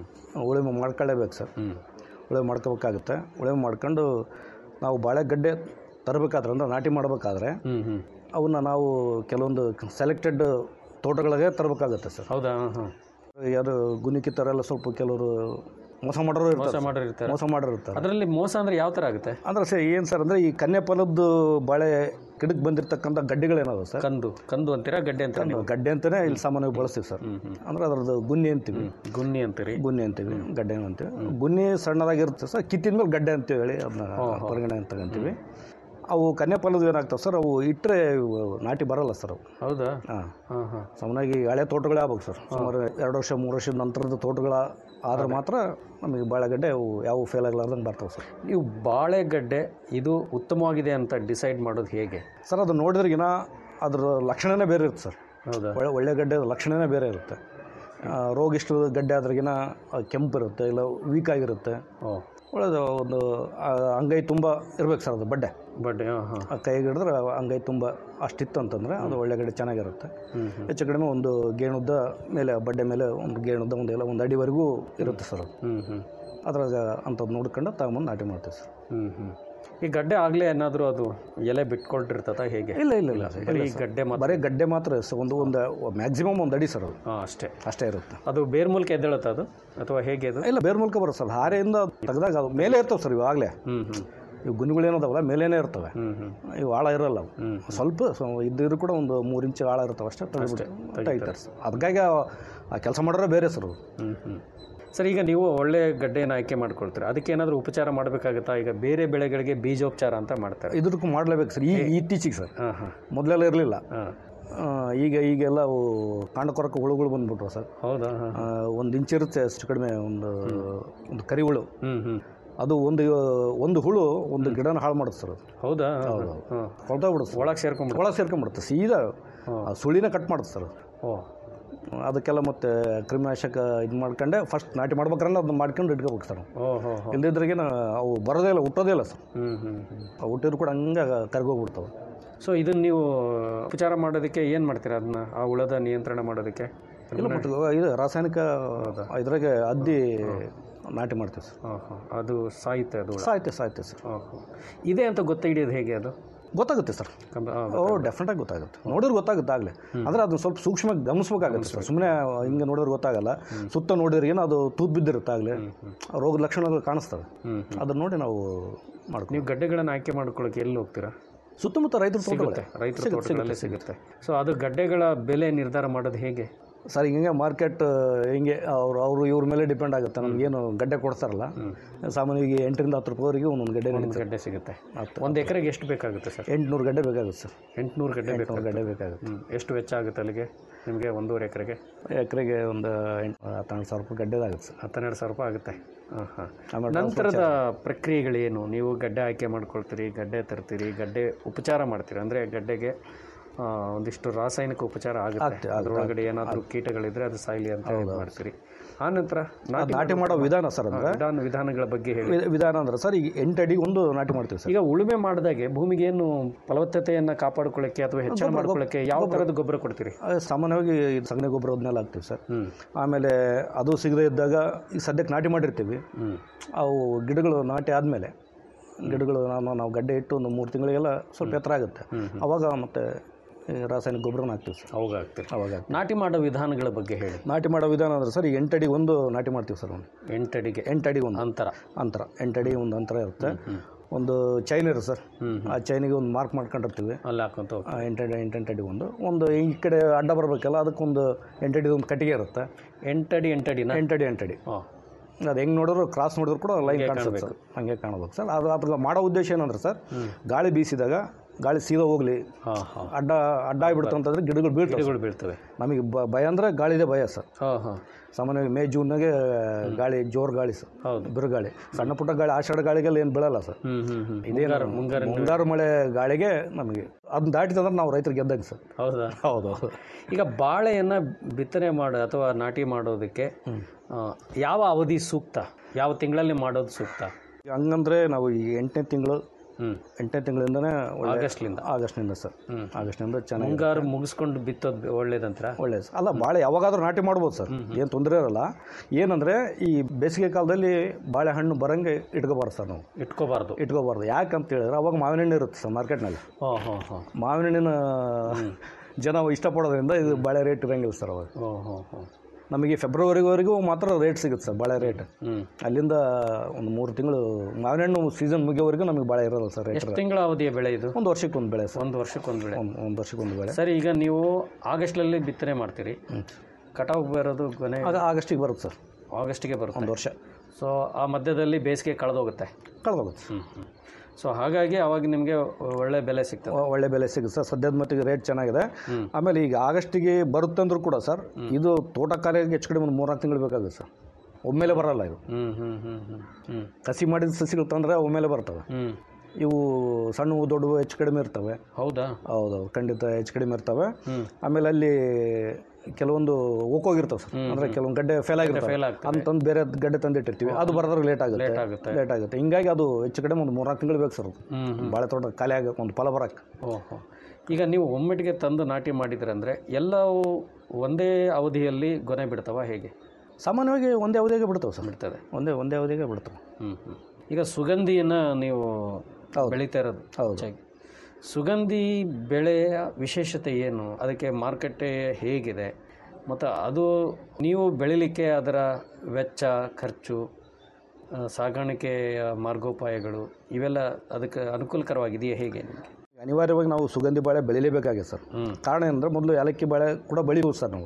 ಉಳುಮೆ ಮಾಡ್ಕೊಳ್ಳೇಬೇಕು ಸರ್ ಉಳುಮೆ ಮಾಡ್ಕೋಬೇಕಾಗುತ್ತೆ ಉಳುಮೆ ಮಾಡ್ಕೊಂಡು ನಾವು ಬಾಳೆಗಡ್ಡೆ ತರಬೇಕಾದ್ರೆ ಅಂದ್ರೆ ನಾಟಿ ಮಾಡಬೇಕಾದ್ರೆ ಹ್ಞೂ ಹ್ಞೂ ಅವನ್ನ ನಾವು ಕೆಲವೊಂದು ಸೆಲೆಕ್ಟೆಡ್ ತೋಟಗಳಿಗೆ ತರಬೇಕಾಗುತ್ತೆ ಸರ್ ಹೌದಾ ಹಾಂ ಯಾರು ಗುಣಿಕಿತ್ತಾರೆಲ್ಲ ಸ್ವಲ್ಪ ಕೆಲವರು ಮೋಸ ಮಾಡೋರು ಮೋಸ ಇರ್ತಾರೆ ಮಾಡೋರು ಇರ್ತಾರೆ ಮೋಸ ಮಾಡೋರು ಇರ್ತಾರೆ ಅದರಲ್ಲಿ ಮೋಸ ಅಂದ್ರೆ ಯಾವ ಥರ ಆಗುತ್ತೆ ಅಂದ್ರೆ ಸರ್ ಏನು ಸರ್ ಅಂದರೆ ಈ ಕನ್ಯಾ ಫಲದ್ದು ಬಾಳೆ ಗಿಡಕ್ಕೆ ಬಂದಿರತಕ್ಕಂಥ ಗಡ್ಡೆಗಳೇನದು ಸರ್ ಕಂದು ಕಂದು ಅಂತೀರಾ ಗಡ್ಡೆ ಅಂತೀರಾ ನೀವು ಗಡ್ಡೆ ಅಂತಲೇ ಇಲ್ಲಿ ಸಾಮಾನ್ಯವಾಗಿ ಬಳಸ್ತೀವಿ ಸರ್ ಅಂದ್ರೆ ಅದರದ್ದು ಗುನ್ನಿ ಅಂತೀವಿ ಗುನ್ನಿ ಅಂತೀರಿ ಗುನ್ನಿ ಅಂತೀವಿ ಗಡ್ಡೆ ಅಂತೀವಿ ಗುನ್ನಿ ಸಣ್ಣದಾಗಿರುತ್ತೆ ಸರ್ ಕಿತ್ತಿದ ಮೇಲೆ ಗಡ್ಡೆ ಅಂತ ಹೇಳಿ ಅದನ್ನ ಪರಿಗಣನೆ ಅಂತ ತಗೊಂತೀವಿ ಅವು ಕನ್ಯಾ ಫಲದ್ದು ಏನಾಗ್ತವೆ ಸರ್ ಅವು ಇಟ್ಟರೆ ನಾಟಿ ಬರಲ್ಲ ಸರ್ ಅವು ಹೌದಾ ಹಾಂ ಹಾಂ ಹಾಂ ಸಾಮಾನ್ಯವಾಗಿ ಹಳೆ ತೋಟಗಳೇ ಆಗ್ಬೇಕು ಸರ್ ಸುಮಾರು ಎರಡು ವರ್ಷ ಮೂರು ವರ್ಷದ ನಂತರದ ತೋಟಗಳ ಆದ್ರೆ ಮಾತ್ರ ನಮಗೆ ಬಾಳೆಗಡ್ಡೆ ಅವು ಯಾವ ಫೇಲ್ ಆಗಲಾರ್ದಂಗೆ ಬರ್ತವೆ ಸರ್ ನೀವು ಬಾಳೆಗಡ್ಡೆ ಇದು ಉತ್ತಮವಾಗಿದೆ ಅಂತ ಡಿಸೈಡ್ ಮಾಡೋದು ಹೇಗೆ ಸರ್ ಅದು ನೋಡಿದ್ರಿಗಿನ ಅದ್ರ ಲಕ್ಷಣನೇ ಬೇರೆ ಇರುತ್ತೆ ಸರ್ ಹೌದಾ ಒಳ್ಳೆ ಒಳ್ಳೆ ಗಡ್ಡೆ ಲಕ್ಷಣನೇ ಬೇರೆ ಇರುತ್ತೆ ಆ, ರೋಗ ಇಷ್ಟು ಗಡ್ಡೆ ಆದ್ರಿಗಿನ ಅದು ಕೆಂಪು ಇರುತ್ತೆ ಇಲ್ಲ ವೀಕ್ ಆಗಿರುತ್ತೆ ಓ ಒಳ್ಳೆದು ಒಂದು ಆ, ಅಂಗೈ ತುಂಬ ಇರ್ಬೇಕು ಸರ್ ಅದು ಬಡ್ಡೆ ಬಡ್ಡೆ ಹಾಂ ಹಾಂ ಆ ಕೈಗೆ ಹಿಡಿದ್ರೆ ಅಂಗೈ ತುಂಬ ಅಷ್ಟಿತ್ತು ಅಂತಂದರೆ ಅದು ಒಳ್ಳೆ ಗಡ್ಡೆ ಚೆನ್ನಾಗಿರುತ್ತೆ ಹ್ಞೂ ಹ್ಞೂ ಹೆಚ್ಚು ಕಡಿಮೆ ಒಂದು ಗೇಣುದ್ದ ಮೇಲೆ ಬಡ್ಡೆ ಮೇಲೆ ಒಂದು ಗೇಣುದ್ದ ಒಂದು ಎಲ್ಲ ಒಂದು ಅಡಿವರೆಗೂ ಇರುತ್ತೆ ಸರ್ ಅದು ಹ್ಞೂ ಹ್ಞೂ ಅದ್ರಾಗ ಅಂಥದ್ದು ನೋಡ್ಕೊಂಡು ತಗೊಂಬಂದು ನಾಟಿ ಮಾಡ್ತೀವಿ ಸರ್ ಹ್ಞೂ ಹ್ಞೂ ಈ ಗಡ್ಡೆ ಆಗಲೇ ಏನಾದರೂ ಅದು ಎಲೆ ಬಿಟ್ಕೊಳ್ತಿರ್ತದ ಹೇಗೆ ಇಲ್ಲ ಇಲ್ಲ ಇಲ್ಲ ಬರೀ ಇಲ್ಲ ಸರ್. ಗಡ್ಡೆ ಮಾತ್ರ ಬರೀ ಗಡ್ಡೆ ಮಾತ್ರ ಸರ್ ಒಂದು ಒಂದು ಮ್ಯಾಕ್ಸಿಮಮ್ ಒಂದು ಅಡಿ ಸರ್ ಅದು ಹಾಂ ಅಷ್ಟೇ ಅಷ್ಟೇ ಇರುತ್ತೆ ಅದು ಬೇರ್ ಮೂಲಕ ಎದ್ದೇಳುತ್ತೆ ಅದು ಅಥವಾ ಹೇಗೆ ಅದು ಇಲ್ಲ ಬೇರೆ ಮೂಲಕ ಬರುತ್ತೆ ಸರ್ ಹಾರೆಯಿಂದ ತೆಗೆದಾಗ ಅದು ಮೇಲೆ ಇರ್ತವೆ ಸರ್ ಇವಾಗಲೇ ಹ್ಞೂ ಹ್ಞೂ ಇವು ಗುಣಗಳು ಏನದಾವಲ್ಲ ಮೇಲೇನೇ ಇರ್ತವೆ ಹ್ಞೂ ಹ್ಞೂ ಇವು ಆಳ ಇರಲ್ಲ ಅವು ಸ್ವಲ್ಪ ಸ್ವ- ಇದ್ದಿದ್ರು ಕೂಡ ಒಂದು ಮೂರು ಇಂಚು ಆಳ ಇರ್ತವೆ ಅಷ್ಟೇ ತೆಗೆದ್ಬಿಟ್ಟು ತೆಗಿತಾರೆ ಸರ್ ಅದಕ್ಕಾಗಿ ಕೆಲಸ ಮಾಡೋರೇ ಬೇರೆ ಸರ್ ಅದು ಹ್ಞೂ ಹ್ಞೂ ಸರ್ ಈಗ ನೀವು ಒಳ್ಳೆ ಗಡ್ಡೆಯನ್ನು ಆಯ್ಕೆ ಮಾಡ್ಕೊಳ್ತೀರಾ ಅದಕ್ಕೆ ಏನಾದರೂ ಉಪಚಾರ ಮಾಡಬೇಕಾಗುತ್ತಾ ಈಗ ಬೇರೆ ಬೆಳೆಗಳಿಗೆ ಬೀಜೋಪಚಾರ ಅಂತ ಮಾಡ್ತಾರೆ ಇದಕ್ಕೂ ಮಾಡಲೇಬೇಕು ಸರ್ ಈಗ ಇತ್ತೀಚೆಗೆ ಸರ್ ಹಾಂ ಹಾಂ ಮೊದಲೆಲ್ಲ ಇರಲಿಲ್ಲ ಹಾಂ ಈಗ ಈಗೆಲ್ಲ ಅವು ಕಾಂಡ ಕೊರಕ ಹುಳುಗಳು ಬಂದ್ಬಿಟ್ರು ಸರ್ ಹೌದಾ ಹಾಂ ಒಂದು ಇಂಚ್ ಇರುತ್ತೆ ಅಷ್ಟು ಕಡಿಮೆ ಒಂದು ಒಂದು ಕರಿ ಹುಳು ಹ್ಞೂ ಹ್ಞೂ ಅದು ಒಂದು ಒಂದು ಹುಳು ಒಂದು ಗಿಡನ ಹಾಳು ಮಾಡುತ್ತೆ ಸರ್ ಅದು ಹೌದಾ ಹೌದು ಹಾಂ ಹೊಳ್ತೋಗ್ಬಿಡುತ್ತೆ ಒಳಗೆ ಸೇರ್ಕೊಂಡ್ಬಿಡು ಒಳಗೆ ಸೇರ್ಕೊಂಡ್ಬಿಡುತ್ತೆ ಸೀದಾ ಆ ಸುಳಿನ ಕಟ್ ಮಾಡುತ್ತೆ ಸರ್ ಅದು. ಓ ಅದಕ್ಕೆಲ್ಲ ಮತ್ತೆ ಕ್ರಿಮಿನಾಶಕ ಇದು ಮಾಡ್ಕೊಂಡೆ ಫಸ್ಟ್ ನಾಟಿ ಮಾಡ್ಬೇಕಂದ್ರೆ ಅದನ್ನ ಮಾಡ್ಕೊಂಡು ಇಟ್ಕೋಬೇಕು ಸರ್ ಓ ಹೋ ಹೋ ಇಲ್ದಿದ್ರಿಗೆ ಅವು ಬರೋದೇ ಇಲ್ಲ ಹುಟ್ಟೋದೇ ಇಲ್ಲ ಸರ್ ಹ್ಞೂ ಹ್ಞೂ ಹ್ಞೂ ಅವು ಹುಟ್ಟಿದ್ರು ಕೂಡ ಹಂಗೆ ಕರ್ಗೋಗ್ಬಿಡ್ತಾವೆ ಸೊ ಇದನ್ನು ನೀವು ಉಪಚಾರ ಮಾಡೋದಕ್ಕೆ ಏನು ಮಾಡ್ತೀರಾ ಅದನ್ನ ಆ ಹುಳದ ನಿಯಂತ್ರಣ ಮಾಡೋದಕ್ಕೆ ಇಲ್ಲ ಮತ್ತೆ ಇದು ರಾಸಾಯನಿಕ ಇದ್ರಾಗೆ ಅದ್ದಿ ನಾಟಿ ಮಾಡ್ತೀವಿ ಸರ್ ಹಾಂ ಹಾಂ ಅದು ಸಾಯುತ್ತೆ ಅದು ಹುಳ ಸಾಯ್ತೆ ಸಾಯ್ತೆ ಸರ್ ಹಾಂ ಹಾಂ ಇದೆ ಅಂತ ಗೊತ್ತಾಗಿಡಿಯೋದು ಹೇಗೆ ಅದು ಗೊತ್ತಾಗುತ್ತೆ ಸರ್ ಕಂಬ- ಆ, ಓ ಡೆಫಿನೆಟಾಗಿ ಗೊತ್ತಾಗುತ್ತೆ ನೋಡಿದ್ರೆ ಗೊತ್ತಾಗುತ್ತೆ ಆಗಲೇ ಅಂದರೆ ಅದನ್ನ ಸ್ವಲ್ಪ ಸೂಕ್ಷ್ಮವಾಗಿ ಗಮನಿಸ್ಬೇಕಾಗುತ್ತೆ ಸರ್ ಸುಮ್ಮನೆ ಹಿಂಗೆ ನೋಡಿದ್ರೆ ಗೊತ್ತಾಗಲ್ಲ ಸುತ್ತ ನೋಡಿದ್ರೆ ಏನು ಅದು ತೂತ್ ಬಿದ್ದಿರುತ್ತೆ ಆಗಲೇ ರೋಗದ ಲಕ್ಷಣಗಳು ಕಾಣಿಸ್ತವೆ ಹ್ಮ್, ಅದನ್ನ ನೋಡಿ ನಾವು ಮಾಡ್ತೀವಿ ನೀವು ಗಡ್ಡೆಗಳನ್ನು ಆಯ್ಕೆ ಮಾಡ್ಕೊಳ್ಳೋಕೆ ಎಲ್ಲಿ ಹೋಗ್ತೀರಾ ಸುತ್ತಮುತ್ತ ರೈತರ ಸಿಗುತ್ತೆ ತೋಟಗಳೇ ರೈತರ ಸಿಗುತ್ತೆ, ತೋಟಗಳಲ್ಲೇ ಸಿಗುತ್ತೆ ಸೊ ಅದು ಗಡ್ಡೆಗಳ ಬೆಲೆ ನಿರ್ಧಾರ ಮಾಡೋದು ಹೇಗೆ ಸರ್ ಹಿಂಗೆ ಮಾರ್ಕೆಟ್ ಹಿಂಗೆ ಅವರು ಅವರು ಇವ್ರ ಮೇಲೆ ಡಿಪೆಂಡ್ ಆಗುತ್ತೆ ನಮಗೇನು ಗಡ್ಡೆ ಕೊಡ್ತಾರಲ್ಲ ಸಾಮಾನ್ಯವಾಗಿ ಎಂಟರಿಂದ ಹತ್ತು ರೂಪಾಯಿವರೆಗೆ ಒಂದೊಂದು ಗಡ್ಡೆ ಒಂದು ನಡೀತದೆ ಗಡ್ಡೆ ಸಿಗುತ್ತೆ ಹತ್ತು ಒಂದು ಎಕರೆಗೆ ಎಷ್ಟು ಬೇಕಾಗುತ್ತೆ ಸರ್ ಎಂಟುನೂರು ಗಡ್ಡೆ ಬೇಕಾಗುತ್ತೆ ಸರ್ ಎಂಟುನೂರು ಗಡ್ಡೆ ಎಂಟುನೂರು ಬೇಕಾಗುತ್ತೆ ಗಡ್ಡೆ ಬೇಕಾಗುತ್ತೆ ಹ್ಞೂ ಎಷ್ಟು ವೆಚ್ಚ ಆಗುತ್ತೆ ಅಲ್ಲಿಗೆ ನಿಮಗೆ ಒಂದೂವರೆ ಎಕರೆಗೆ ಎಕರೆಗೆ ಒಂದು ಎಂಟು ಹತ್ತೆರಡು ಸಾವಿರ ರೂಪಾಯಿ ಗಡ್ಡೆದಾಗುತ್ತೆ ಸರ್ ಹತ್ತೆರಡು ಸಾವಿರ ರೂಪಾಯಿ ಆಗುತ್ತೆ ಹಾಂ ಹಾಂ ಆಮೇಲೆ ನಂತರದ ಪ್ರಕ್ರಿಯೆಗಳೇನು ನೀವು ಗಡ್ಡೆ ಆಯ್ಕೆ ಮಾಡ್ಕೊಳ್ತೀರಿ ಗಡ್ಡೆ ತರ್ತೀರಿ ಗಡ್ಡೆ ಉಪಚಾರ ಮಾಡ್ತೀರಿ ಅಂದರೆ ಗಡ್ಡೆಗೆ ಆ, ಒಂದಿಷ್ಟು ರಾಸಾಯನಿಕ ಉಪಚಾರ ಆಗುತ್ತೆ ಆಗ್ತೆ, ಆಗ್ತೆ, ಅದರೊಳಗಡೆ ಏನಾದರೂ ಕೀಟಗಳಿದ್ರೆ ಅದು ಸಾಯ್ಲಿ ಅಂತ ಇದು ಮಾಡ್ತೀರಿ ಆ ನಂತರ ಅದು ನಾಟಿ ಮಾಡೋ ವಿಧಾನ ಸರ್ ಅಂದ್ರೆ ವಿಧಾನ ವಿಧಾನಗಳ ಬಗ್ಗೆ ಹೇಳಿ ವಿ- ವಿಧಾನ ಅಂದ್ರೆ ಸರ್ ಈಗ ಎಂಟು ಅಡಿಗೆ ಒಂದು ನಾಟಿ ಮಾಡ್ತೀವಿ ಸರ್ ಈಗ ಉಳುಮೆ ಮಾಡಿದಾಗೆ ಭೂಮಿಗೆ ಏನು ಫಲವತ್ತತೆಯನ್ನು ಕಾಪಾಡ್ಕೊಳ್ಳೋಕ್ಕೆ ಅಥವಾ ಹೆಚ್ಚಳ ಮಾಡ್ಕೊಳ್ಳೋಕ್ಕೆ ಯಾವ ಥರದ ಗೊಬ್ಬರ ಕೊಡ್ತೀರಿ ಅದು ಸಾಮಾನ್ಯವಾಗಿ ಇದು ಸಗಣಿ ಗೊಬ್ಬರ ಅದನ್ನೆಲ್ಲ ಹಾಕ್ತೀವಿ ಸರ್ ಹ್ಞೂ ಆಮೇಲೆ ಅದು ಸಿಗದೇ ಇದ್ದಾಗ ಈಗ ಸದ್ಯಕ್ಕೆ ನಾಟಿ ಮಾಡಿರ್ತೀವಿ ಹ್ಞೂ ಅವು ಗಿಡಗಳು ನಾಟಿ ಆದಮೇಲೆ ಗಿಡಗಳು ನಾವು ನಾವು ಗಡ್ಡೆ ಇಟ್ಟು ಒಂದು ಮೂರು ತಿಂಗಳಿಗೆಲ್ಲ ಸ್ವಲ್ಪ ಎತ್ತರ ಆಗುತ್ತೆ ಅವಾಗ ಮತ್ತೆ ಈ ರಾಸಾಯನಿಕ ಗೊಬ್ಬರನ ಹಾಕ್ತೀವಿ ಸರ್ ಅವಾಗ ಆಗ್ತೀರಿ ಅವಾಗ ಹಾಕ್ತೀವಿ. ನಾಟಿ ಮಾಡೋ ವಿಧಾನಗಳ ಬಗ್ಗೆ ಹೇಳಿ ನಾಟಿ ಮಾಡೋ ವಿಧಾನ ಅಂದ್ರೆ ಸರ್ ಈಗ ಎಂಟು ಅಡಿಗೆ ಒಂದು ನಾಟಿ ಮಾಡ್ತೀವಿ ಸರ್ ಒಂದು ಎಂಟಡಿಗೆ ಎಂಟು ಅಡಿಗೆ ಒಂದು ಅಂತರ ಅಂತರ ಎಂಟು ಅಡಿ ಒಂದು ಅಂತರ ಇರುತ್ತೆ ಒಂದು ಚೈನ್ ಇರುತ್ತೆ ಸರ್ ಆ ಚೈನಿಗೆ ಒಂದು ಮಾರ್ಕ್ ಮಾಡ್ಕೊಂಡಿರ್ತೀವಿ ಅಲ್ಲಿ ಹಾಕೊಂತ ಹೋಗಿ ಆ ಎಂಟು ಎಂಟೆಂಟು ಅಡಿ ಒಂದು ಒಂದು ಈ ಕಡೆ ಅಡ್ಡ ಬರಬೇಕಲ್ಲ ಅದಕ್ಕೊಂದು ಎಂಟಡಿ ಒಂದು ಕಟ್ಟಿಗೆ ಇರುತ್ತೆ ಎಂಟಡಿ ಎಂಟಡಿನ ಎಂಟಡಿ ಎಂಟಡಿ ಹಾಂ ಅದು ಹೆಂಗೆ ನೋಡಿದ್ರು ಕ್ರಾಸ್ ನೋಡಿದ್ರು ಕೂಡ ಲೈನ್ ಕಾಣಿಸುತ್ತೆ ಸರ್ ಹಂಗೆ ಕಾಣಬೇಕು ಸರ್ ಅದು ಅದ್ರ ಮಾಡೋ ಉದ್ದೇಶ ಏನಂದ್ರೆ ಸರ್ ಗಾಳಿ ಬೀಸಿದಾಗ ಗಾಳಿ ಸೀದಾ ಹೋಗ್ಲಿ ಹಾಂ ಹಾಂ ಅಡ್ಡ ಅಡ್ಡ ಆಗ್ಬಿಡ್ತು ಅಂತಂದ್ರೆ ಗಿಡಗಳು ಬೀಳ್ತವೆ ಗಿಡಗಳು ಬೀಳ್ತವೆ ನಮಗೆ ಬ- ಭಯ ಅಂದರೆ ಗಾಳಿದೇ ಭಯ ಸರ್ ಹಾಂ ಹಾಂ ಸಾಮಾನ್ಯವಾಗಿ ಮೇ ಜೂನ್ನಾಗೆ ಗಾಳಿ ಜೋರು ಗಾಳಿ ಸರ್ ಹೌದು ಬಿರುಗಾಳಿ ಸಣ್ಣ ಪುಟ್ಟ ಗಾಳಿ ಆಷಾಢ ಗಾಳಿಗೆಲ್ಲ ಏನು ಬೀಳಲ್ಲ ಸರ್ ಹ್ಞೂ ಹ್ಞೂ ಹ್ಞೂ ಇದೇನು ಮುಂಗಾರು ಮುಂಗಾರು ಮಳೆ ಗಾಳಿಗೆ ನಮಗೆ ಅದನ್ನ ದಾಟಿದಂದ್ರೆ ನಾವು ರೈತರಿಗೆ ಗೆದ್ದಂಗೆ ಸರ್ ಹೌದಾ ಹೌದು ಈಗ ಬಾಳೆಯನ್ನು ಬಿತ್ತನೆ ಮಾಡ ಅಥವಾ ನಾಟಿ ಮಾಡೋದಕ್ಕೆ ಆ, ಯಾವ ಅವಧಿ ಸೂಕ್ತ ಯಾವ ತಿಂಗಳಲ್ಲಿ ಮಾಡೋದು ಸೂಕ್ತ ಹಂಗಂದ್ರೆ ನಾವು ಈ ಎಂಟನೇ ತಿಂಗಳು ಹ್ಞೂ ಎಂಟನೇ ತಿಂಗಳಿಂದನೇ ಒಳ್ಳೆ ಆಗಸ್ಟ್ಲಿಂದ ಆಗಸ್ಟ್ನಿಂದ ಸರ್ ಹ್ಮ್. ಆಗಸ್ಟ್ನಿಂದ ಚೆನ್ನಾಗಿ ಮುಂಗಾರು ಮುಗಿಸ್ಕೊಂಡು ಬಿತ್ತೋದು ಒಳ್ಳೇದಂತ್ರ ಒಳ್ಳೆ ಅಲ್ಲ ಬಾಳೆ ಯಾವಾಗಾದ್ರೂ ನಾಟಿ ಮಾಡ್ಬೋದು ಸರ್ ಏನು ತೊಂದರೆ ಇರಲ್ಲ ಏನಂದರೆ ಈ ಬೇಸಿಗೆ ಕಾಲದಲ್ಲಿ ಬಾಳೆಹಣ್ಣು ಬರಂಗೆ ಇಟ್ಕೋಬಾರ್ದು ಸರ್ ನಾವು ಇಟ್ಕೋಬಾರ್ದು ಇಟ್ಕೋಬಾರ್ದು ಯಾಕಂತ ಹೇಳಿದ್ರೆ ಅವಾಗ ಮಾವಿನ ಹಣ್ಣು ಇರುತ್ತೆ ಸರ್ ಮಾರ್ಕೆಟ್ನಲ್ಲಿ ಹಾಂ ಹಾಂ ಹಾಂ ಮಾವಿನ ಹಣ್ಣಿನ ಜನ ಇಷ್ಟಪಡೋದ್ರಿಂದ ಇದು ಬಾಳೆ ರೇಟ್ ಇರಂಗಿಲ್ಲ ಸರ್ ಅವಾಗ ಹ್ಞೂ ಹ್ಞೂ ಹ್ಞೂ ನಮಗೆ ಫೆಬ್ರವರಿವರೆಗೂ ಮಾತ್ರ ರೇಟ್ ಸಿಗುತ್ತೆ ಸರ್ ಬಾಳೆ ರೇಟ್ ಹ್ಞೂ ಅಲ್ಲಿಂದ ಒಂದು ಮೂರು ತಿಂಗಳು ಮಾವಿನ ಹಣ್ಣು ಸೀಸನ್ ಮುಗಿಯೋವರೆಗೂ ನಮಗೆ ಬಾಳೆ ಇರೋಲ್ಲ ಸರ್ ರೇಟ್ ಎಷ್ಟು ತಿಂಗಳ ಅವಧಿಯ ಬೆಳೆ ಇದು ಒಂದು ವರ್ಷಕ್ಕೆ ಒಂದು ಬೆಳೆ ಸರ್ ಒಂದು ವರ್ಷಕ್ಕೊಂದು ಬೆಳೆ ಒಂದು ಒಂದು ವರ್ಷಕ್ಕೆ ಒಂದು ಬೆಳೆ ಸರಿ ಈಗ ನೀವು ಆಗಸ್ಟ್ಲಲ್ಲಿ ಬಿತ್ತನೆ ಮಾಡ್ತೀರಿ ಕಟಾವು ಬರೋದು ಕೊನೆ ಆಗ ಆಗಸ್ಟಿಗೆ ಬರುತ್ತೆ ಸರ್ ಆಗಸ್ಟಿಗೆ ಬರುತ್ತೆ ಒಂದು ವರ್ಷ ಸೊ ಆ ಮಧ್ಯದಲ್ಲಿ ಬೇಸಿಗೆ ಕಳೆದೋಗುತ್ತೆ ಕಳೆದೋಗುತ್ತೆ ಹ್ಞೂ ಹ್ಞೂ ಸೊ ಹಾಗಾಗಿ ಅವಾಗ ನಿಮಗೆ ಒಳ್ಳೆ ಬೆಲೆ ಸಿಗ್ತದೆ ಒ- ಒಳ್ಳೆ ಬೆಲೆ ಸಿಗುತ್ತೆ ಸರ್ ಸದ್ಯದ ಮಟ್ಟಿಗೆ ರೇಟ್ ಚೆನ್ನಾಗಿದೆ ಆಮೇಲೆ ಈಗ ಆಗಸ್ಟಿಗೆ ಬರುತ್ತಂದ್ರೂ ಕೂಡ ಸರ್ ಇದು ತೋಟಗಾರಿಕೆಗೆ ಹೆಚ್ಚು ಕಡಿಮೆ ಒಂದು ಮೂರ್ನಾಲ್ಕು ತಿಂಗಳು ಬೇಕಾಗುತ್ತೆ ಸರ್ ಒಮ್ಮೆಲೆ ಬರಲ್ಲ ಇದು ಹ್ಞೂ ಹ್ಞೂ ಹ್ಞೂ ಹ್ಞೂ ಹ್ಞೂ ಕಸಿ ಮಾಡಿದ ಸಸಿಗಳು ತಂದರೆ ಒಮ್ಮೆಲೆ ಬರ್ತವೆ ಹ್ಞೂ ಇವು ಸಣ್ಣವು ದೊಡ್ಡವು ಹೆಚ್ಚು ಕಡಿಮೆ ಇರ್ತವೆ ಹೌದಾ ಹೌದೌದು ಖಂಡಿತ ಹೆಚ್ಚು ಕಡಿಮೆ ಇರ್ತವೆ ಹ್ಮ್. ಆಮೇಲೆ ಅಲ್ಲಿ ಕೆಲವೊಂದು ಹೋಗಿರ್ತವೆ ಸರ್ ಅಂದರೆ ಕೆಲವೊಂದು ಗಡ್ಡೆ ಫೇಲ್ ಆಗಿರ್ತವೆ fail ಆಗ್ತವೆ. ಅಂತಂದು ಬೇರೆ ಗಡ್ಡೆ ತಂದಿಟ್ಟಿರ್ತೀವಿ ಅದು ಬರೋದ್ರೆ ಲೇಟ್ ಆಗುತ್ತೆ ಲೇಟ್ ಆಗುತ್ತೆ ಲೇಟ್ ಆಗುತ್ತೆ ಹಿಂಗಾಗಿ ಅದು ಹೆಚ್ಚು ಕಡಿಮೆ ಒಂದು ಮೂರ್ನಾಲ್ಕು ತಿಂಗಳು ಬೇಕು ಸರ್ ಅದು. ಹ್ಞೂ ಬಾಳೆ ತೋಟ ಖಾಲಿ ಆಗಕ್ಕೆ ಒಂದು ಫಲ ಬರಕ್ಕೆ ಓಹೋ ಈಗ ನೀವು ಒಮ್ಮೆಟಿಗೆ ತಂದು ನಾಟಿ ಮಾಡಿದ್ರಂದರೆ ಎಲ್ಲವೂ ಒಂದೇ ಅವಧಿಯಲ್ಲಿ ಗೊನೆ ಬಿಡ್ತವ ಹೇಗೆ ಸಾಮಾನ್ಯವಾಗಿ ಒಂದೇ ಅವಧಿಗೆ ಬಿಡ್ತವೆ ಸರ್ ಬಿಡ್ತದೆ ಒಂದೇ ಒಂದೇ ಅವಧಿಗೆ ಬಿಡ್ತವೆ ಹ್ಞೂ ಹ್ಞೂ ಈಗ ಸುಗಂಧಿಯನ್ನು ನೀವು ಬೆಳೀತಾ ಇರೋದು ಹೌದು. ಹೆಚ್ಚಾಗಿ ಸುಗಂಧಿ ಬೆಳೆಯ ವಿಶೇಷತೆ ಏನು ಅದಕ್ಕೆ ಮಾರುಕಟ್ಟೆ ಹೇಗಿದೆ ಮತ್ತು ಅದು ನೀವು ಬೆಳಿಲಿಕ್ಕೆ ಅದರ ವೆಚ್ಚ ಖರ್ಚು ಆ, ಸಾಗಾಣಿಕೆಯ ಮಾರ್ಗೋಪಾಯಗಳು ಇವೆಲ್ಲ ಅದಕ್ಕೆ ಅನುಕೂಲಕರವಾಗಿದೆಯೇ ಹೇಗೆ ನಿಮಗೆ ಅನಿವಾರ್ಯವಾಗಿ ನಾವು ಸುಗಂಧಿ ಬಾಳೆ ಬೆಳಿಲೇಬೇಕಾಗಿದೆ ಸರ್ ಹ್ಞೂ ಕಾರಣ ಏನಂದ್ರೆ ಮೊದಲು ಏಲಕ್ಕಿ ಬಾಳೆ ಕೂಡ ಬೆಳಿಬೋದು ಸರ್ ನಾವು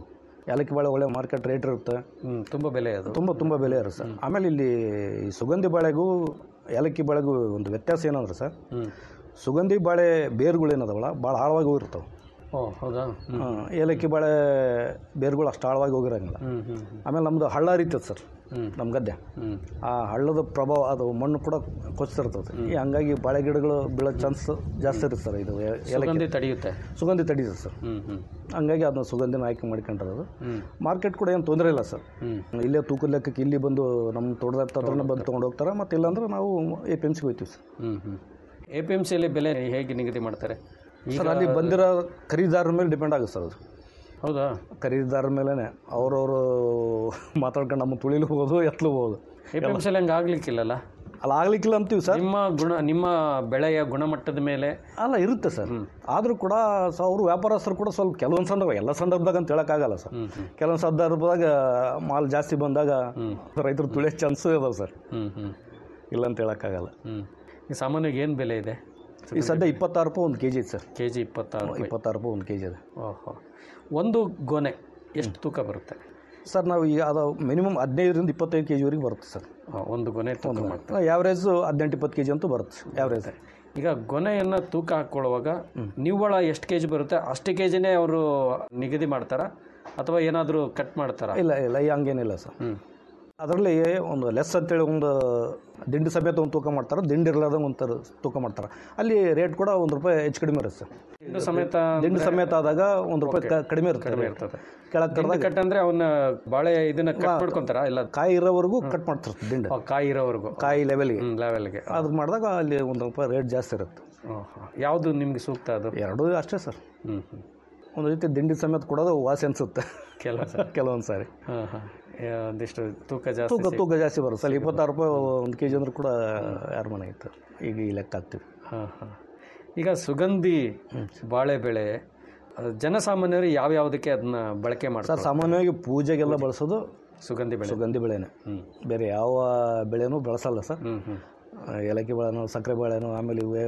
ಏಲಕ್ಕಿ ಬಾಳೆ ಒಳ್ಳೆ ಮಾರ್ಕೆಟ್ ರೇಟ್ ಇರುತ್ತೆ ಹ್ಮ್ ತುಂಬ ಬೆಲೆ ಅದು ತುಂಬ ತುಂಬ ಬೆಲೆ ಇರುತ್ತೆ ಸರ್ ಆಮೇಲೆ ಇಲ್ಲಿ ಈ ಸುಗಂಧಿ ಬಾಳೆಗೂ ಏಲಕ್ಕಿ ಬಾಳೆಗೂ ಒಂದು ವ್ಯತ್ಯಾಸ ಏನಂದ್ರೆ ಸರ್ ಹ್ಮ್ ಸುಗಂಧಿ ಬಾಳೆ ಬೇರುಗಳು ಏನದವಲ್ಲ ಭಾಳ ಆಳವಾಗಿ ಹೋಗಿರ್ತಾವೆ ಓ ಹೌದಾ ಹ್ಮ್ ಹಾಂ ಏಲಕ್ಕಿ ಬಾಳೆ ಬೇರುಗಳು ಅಷ್ಟು ಆಳವಾಗಿ ಹೋಗಿರಂಗಿಲ್ಲ ಹ್ಮ್ ಹ್ಮ್ ಹ್ಮ್ ಆಮೇಲೆ ನಮ್ಮದು ಹಳ್ಳ ಹರಿತದೆ ಸರ್ ಹ್ಮ್. ನಮ್ಮ ಗದ್ದೆ ಹ್ಮ್ ಆ ಹಳ್ಳದ ಪ್ರಭಾವ ಅದು ಮಣ್ಣು ಕೂಡ ಕೊಚ್ತಿರ್ತದೆ ಈ ಹಂಗಾಗಿ ಬಾಳೆ ಗಿಡಗಳು ಬೀಳೋ ಚಾನ್ಸ್ ಜಾಸ್ತಿ ಇರುತ್ತೆ ಸರ್ ಇದು ಏ- ಏಲಕ್ಕಿ ಸುಗಂಧಿ ತಡೆಯುತ್ತೆ ಸುಗಂಧಿ ತಡೀತದೆ ಸರ್ ಹ್ಮ್ ಹ್ಮ್ ಹಂಗಾಗಿ ಅದನ್ನ ಸುಗಂಧಿನ ಆಯ್ಕೆ ಮಾಡ್ಕೊಂಡಿರೋದು ಹ್ಮ್ ಮಾರ್ಕೆಟ್ ಕೂಡ ಏನು ತೊಂದರೆ ಇಲ್ಲ ಸರ್ ಹ್ಮ್ ಇಲ್ಲೇ ತೂಕದ ಲೆಕ್ಕಕ್ಕೆ ಇಲ್ಲಿ ಬಂದು ನಮ್ಮ ತೋಟದ ಹತ್ರನೇ ಬಂದು ತೊಗೊಂಡು ಹೋಗ್ತಾರೆ ಮತ್ತು ಇಲ್ಲಾಂದ್ರೆ ನಾವು ಎ ಪಿ ಎಮ್ ಸಿಗೆ ಹೋಗ್ತೀವಿ sir hmm hmm A P M ಸಿಯಲ್ಲಿ ಬೆಲೆ ಹೇಗೆ ನಿಗದಿ ಮಾಡ್ತಾರೆ ಈಗ ಸರ್ ಅಲ್ಲಿ ಬಂದಿರೋ ಖರೀದಾರರ ಮೇಲೆ ಡಿಪೆಂಡ್ ಆಗುತ್ತೆ ಸರ್ ಅದು ಹೌದಾ ಖರೀದಿದಾರರ ಮೇಲೇ ಅವ್ರವರು ಮಾತಾಡ್ಕೊಂಡು ನಮ್ಮ ತುಳಿಲೂಬೋದು ಎತ್ತಲೂಬೋದು ಎ ಪಿ ಎಮ್ ಸಿಯಲ್ಲಿ ಹಂಗೆ ಆಗ್ಲಿಕ್ಕಿಲ್ಲಲ್ಲ ಅಲ್ಲ ಆಗ್ಲಿಕ್ಕಿಲ್ಲ ಅಂತೀವಿ ಸರ್ ನಿಮ್ಮ ಗುಣ ನಿಮ್ಮ ಬೆಳೆಯ ಗುಣಮಟ್ಟದ ಮೇಲೆ ಅಲ್ಲ ಇರುತ್ತೆ ಸರ್ ಆದರೂ ಕೂಡ ಸೊ ಅವರು ವ್ಯಾಪಾರಸ್ಥರು ಕೂಡ ಸ್ವಲ್ಪ ಕೆಲವೊಂದು ಸಂದರ್ಭ ಎಲ್ಲ ಸಂದರ್ಭದಾಗ ಅಂತ ಹೇಳೋಕ್ಕಾಗಲ್ಲ ಸರ್ ಕೆಲವೊಂದು ಸಂದರ್ಭದಾಗ ಮಾಲ್ ಜಾಸ್ತಿ ಬಂದಾಗ ರೈತರು ತುಳಿಯೋ ಚಾನ್ಸು ಇದಾವೆ ಸರ್ ಹ್ಮ್ ಹ್ಮ್ ಇಲ್ಲ ಅಂತ ಹೇಳೋಕ್ಕಾಗಲ್ಲ ಹ್ಮ್ ಈ ಸಾಮಾನ್ಯವಾಗಿ ಏನು ಬೆಲೆ ಇದೆ ಈ ಸದ್ಯ ಇಪ್ಪತ್ತಾರು ರೂಪಾಯಿ ಒಂದು ಕೆ ಜಿ ಐತೆ ಸರ್ ಕೆ ಜಿ ಇಪ್ಪತ್ತಾರು ರೂಪಾಯಿ. ಇಪ್ಪತ್ತಾರು ರೂಪಾಯಿ ಒಂದು ಕೆ ಜಿ ಇದೆ ಓಹೋ ಒಂದು ಗೊನೆ ಎಷ್ಟು ತೂಕ ಬರುತ್ತೆ ಸರ್ ನಾವು ಈಗ ಅದು ಮಿನಿಮಮ್ ಹದಿನೈದರಿಂದ ಇಪ್ಪತ್ತೈದು ಕೆ ಜಿವರೆಗೆ ಬರುತ್ತೆ ಸರ್ ಆ, ಒಂದು ಗೊನೆ ತೂಕ ಮಾಡ್ತಾರೆ ಯಾವ್ರೇಜು ಹದಿನೆಂಟು ಇಪ್ಪತ್ತು ಕೆ ಜಿ ಅಂತೂ ಬರುತ್ತೆ ಯಾವ್ರೇಜ್ ಈಗ ಗೊನೆಯನ್ನು ತೂಕ ಹಾಕ್ಕೊಳ್ಳುವಾಗ ನಿವ್ವಳ ಎಷ್ಟು ಕೆ ಜಿ ಬರುತ್ತೆ ಅಷ್ಟು ಕೆ ಜಿನೇ ಅವರು ನಿಗದಿ ಮಾಡ್ತಾರಾ ಅಥವಾ ಏನಾದರೂ ಕಟ್ ಮಾಡ್ತಾರಾ ಇಲ್ಲ ಇಲ್ಲ ಈ ಹಂಗೇನಿಲ್ಲ ಸರ್ ಹ್ಞೂ ಅದರಲ್ಲಿ ಒಂದು ಲೆಸ್ ಅಂತೇಳಿ ಒಂದು ದಿಂಡು ಸಮೇತ ಒಂದು ತೂಕ ಮಾಡ್ತಾರೆ ದಿಂಡು ಇರಲಾರ್ದ ಒಂದು ಥರ ತೂಕ ಮಾಡ್ತಾರೆ ಅಲ್ಲಿ ರೇಟ್ ಕೂಡ ಒಂದು ರೂಪಾಯಿ ಹೆಚ್ಚು ಕಡಿಮೆ ಇರುತ್ತೆ ಸರ್ ದಿಂಡು ಸಮೇತ ದಿಂಡು ಸಮೇತ ಆದಾಗ ಒಂದು ರೂಪಾಯಿ ಕ- ಕಡಿಮೆ ಇರುತ್ತೆ ಕಡಿಮೆ rate. ಇರ್ತದೆ ಕೆಳಗೆ ದಿಂಡು ಕಡ್ದಾಗ ಕಟ್ ಅಂದ್ರೆ ಅವನ್ನ ಬಾಳೆ ಇದನ್ನ ಕಟ್ ಮಾಡ್ಕೊಂತಾರ ಇಲ್ಲ ಕಾಯಿ ಇರೋವರೆಗೂ ಕಟ್ ಮಾಡ್ತಾರೆ ದಿಂಡು ಆ, ಕಾಯಿ ಇರೋವರೆಗೂ ಕಾಯಿ ಲೆವೆಲ್ಗೆ ಹ್ಮ್ ಲೆವೆಲ್ಗೆ ಅದು ಮಾಡಿದಾಗ ಅಲ್ಲಿ ಒಂದು ರೂಪಾಯಿ ರೇಟ್ ಜಾಸ್ತಿ ಇರುತ್ತೆ ಯಾವುದು ನಿಮ್ಗೆ ಸೂಕ್ತ ಅದು ಎರಡೂ ಅಷ್ಟೇ ಸರ್ ಹ್ಮ್ ಹ್ಮ್ ಒಂದು ರೀತಿ ದಿಂಡಿ ಸಮೇತ ಕೊಡೋದು ವಾಸಿ ಅನಿಸುತ್ತೆ ಕೆಲವು ಸಲ ಕೆಲವೊಂದು ಸಾರಿ ಹಾಂ ಹಾಂ ಒಂದಿಷ್ಟು ತೂಕ ಜಾಸ್ತಿ ತೂಕ ತೂಕ ಜಾಸ್ತಿ ಬರುತ್ತೆ ಸರ್ ಇಪ್ಪತ್ತಾರು ರೂಪಾಯಿ ಒಂದು ಕೆ ಜಿ ಅಂದ್ರೆ ಕೂಡ ಯಾರ ಮನೆ ಇತ್ತು ಈಗ ಈ ಲೆಕ್ಕ ಹಾಕ್ತೀವಿ ಹಾಂ ಹಾಂ ಈಗ ಸುಗಂಧಿ ಬಾಳೆ ಬೆಳೆ ಅದು ಜನಸಾಮಾನ್ಯರು ಯಾವ ಯಾವುದಕ್ಕೆ ಅದನ್ನ ಬಳಕೆ ಸರ್ ಮಾಡ್ತಾರೆ ಸಾಮಾನ್ಯವಾಗಿ ಪೂಜೆಗೆಲ್ಲ ಬಳಸೋದು ಸುಗಂಧಿ ಬೆಳೆ ಸುಗಂಧಿ ಬೆಳೆನೇ ಹ್ಮ್. ಬೇರೆ ಯಾವ ಬೆಳೆನೂ ಬಳಸಲ್ಲ ಸರ್ ಹ್ಮ್ ಹ್ಮ್ ಆ, ಏಲಕ್ಕಿ ಬೆಳೆನೋ ಸಕ್ಕರೆ ಬೆಳೆನೋ ಆಮೇಲೆ ಇವೇ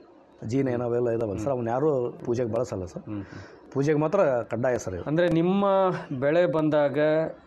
ಜೀನ ಏನೋ ಅವೆಲ್ಲ ಇದಾವಲ್ಲ ಸರ್ ಅವನ್ನ ಯಾರೂ ಪೂಜೆಗೆ ಬಳಸಲ್ಲ ಸರ್ ಹ್ಮ್ ಹ್ಮ್. ಪೂಜೆಗೆ ಮಾತ್ರ ಕಡ್ಡಾಯ ಸರ್ ಇದು ಅಂದ್ರೆ ನಿಮ್ಮ ಬೆಳೆ ಬಂದಾಗ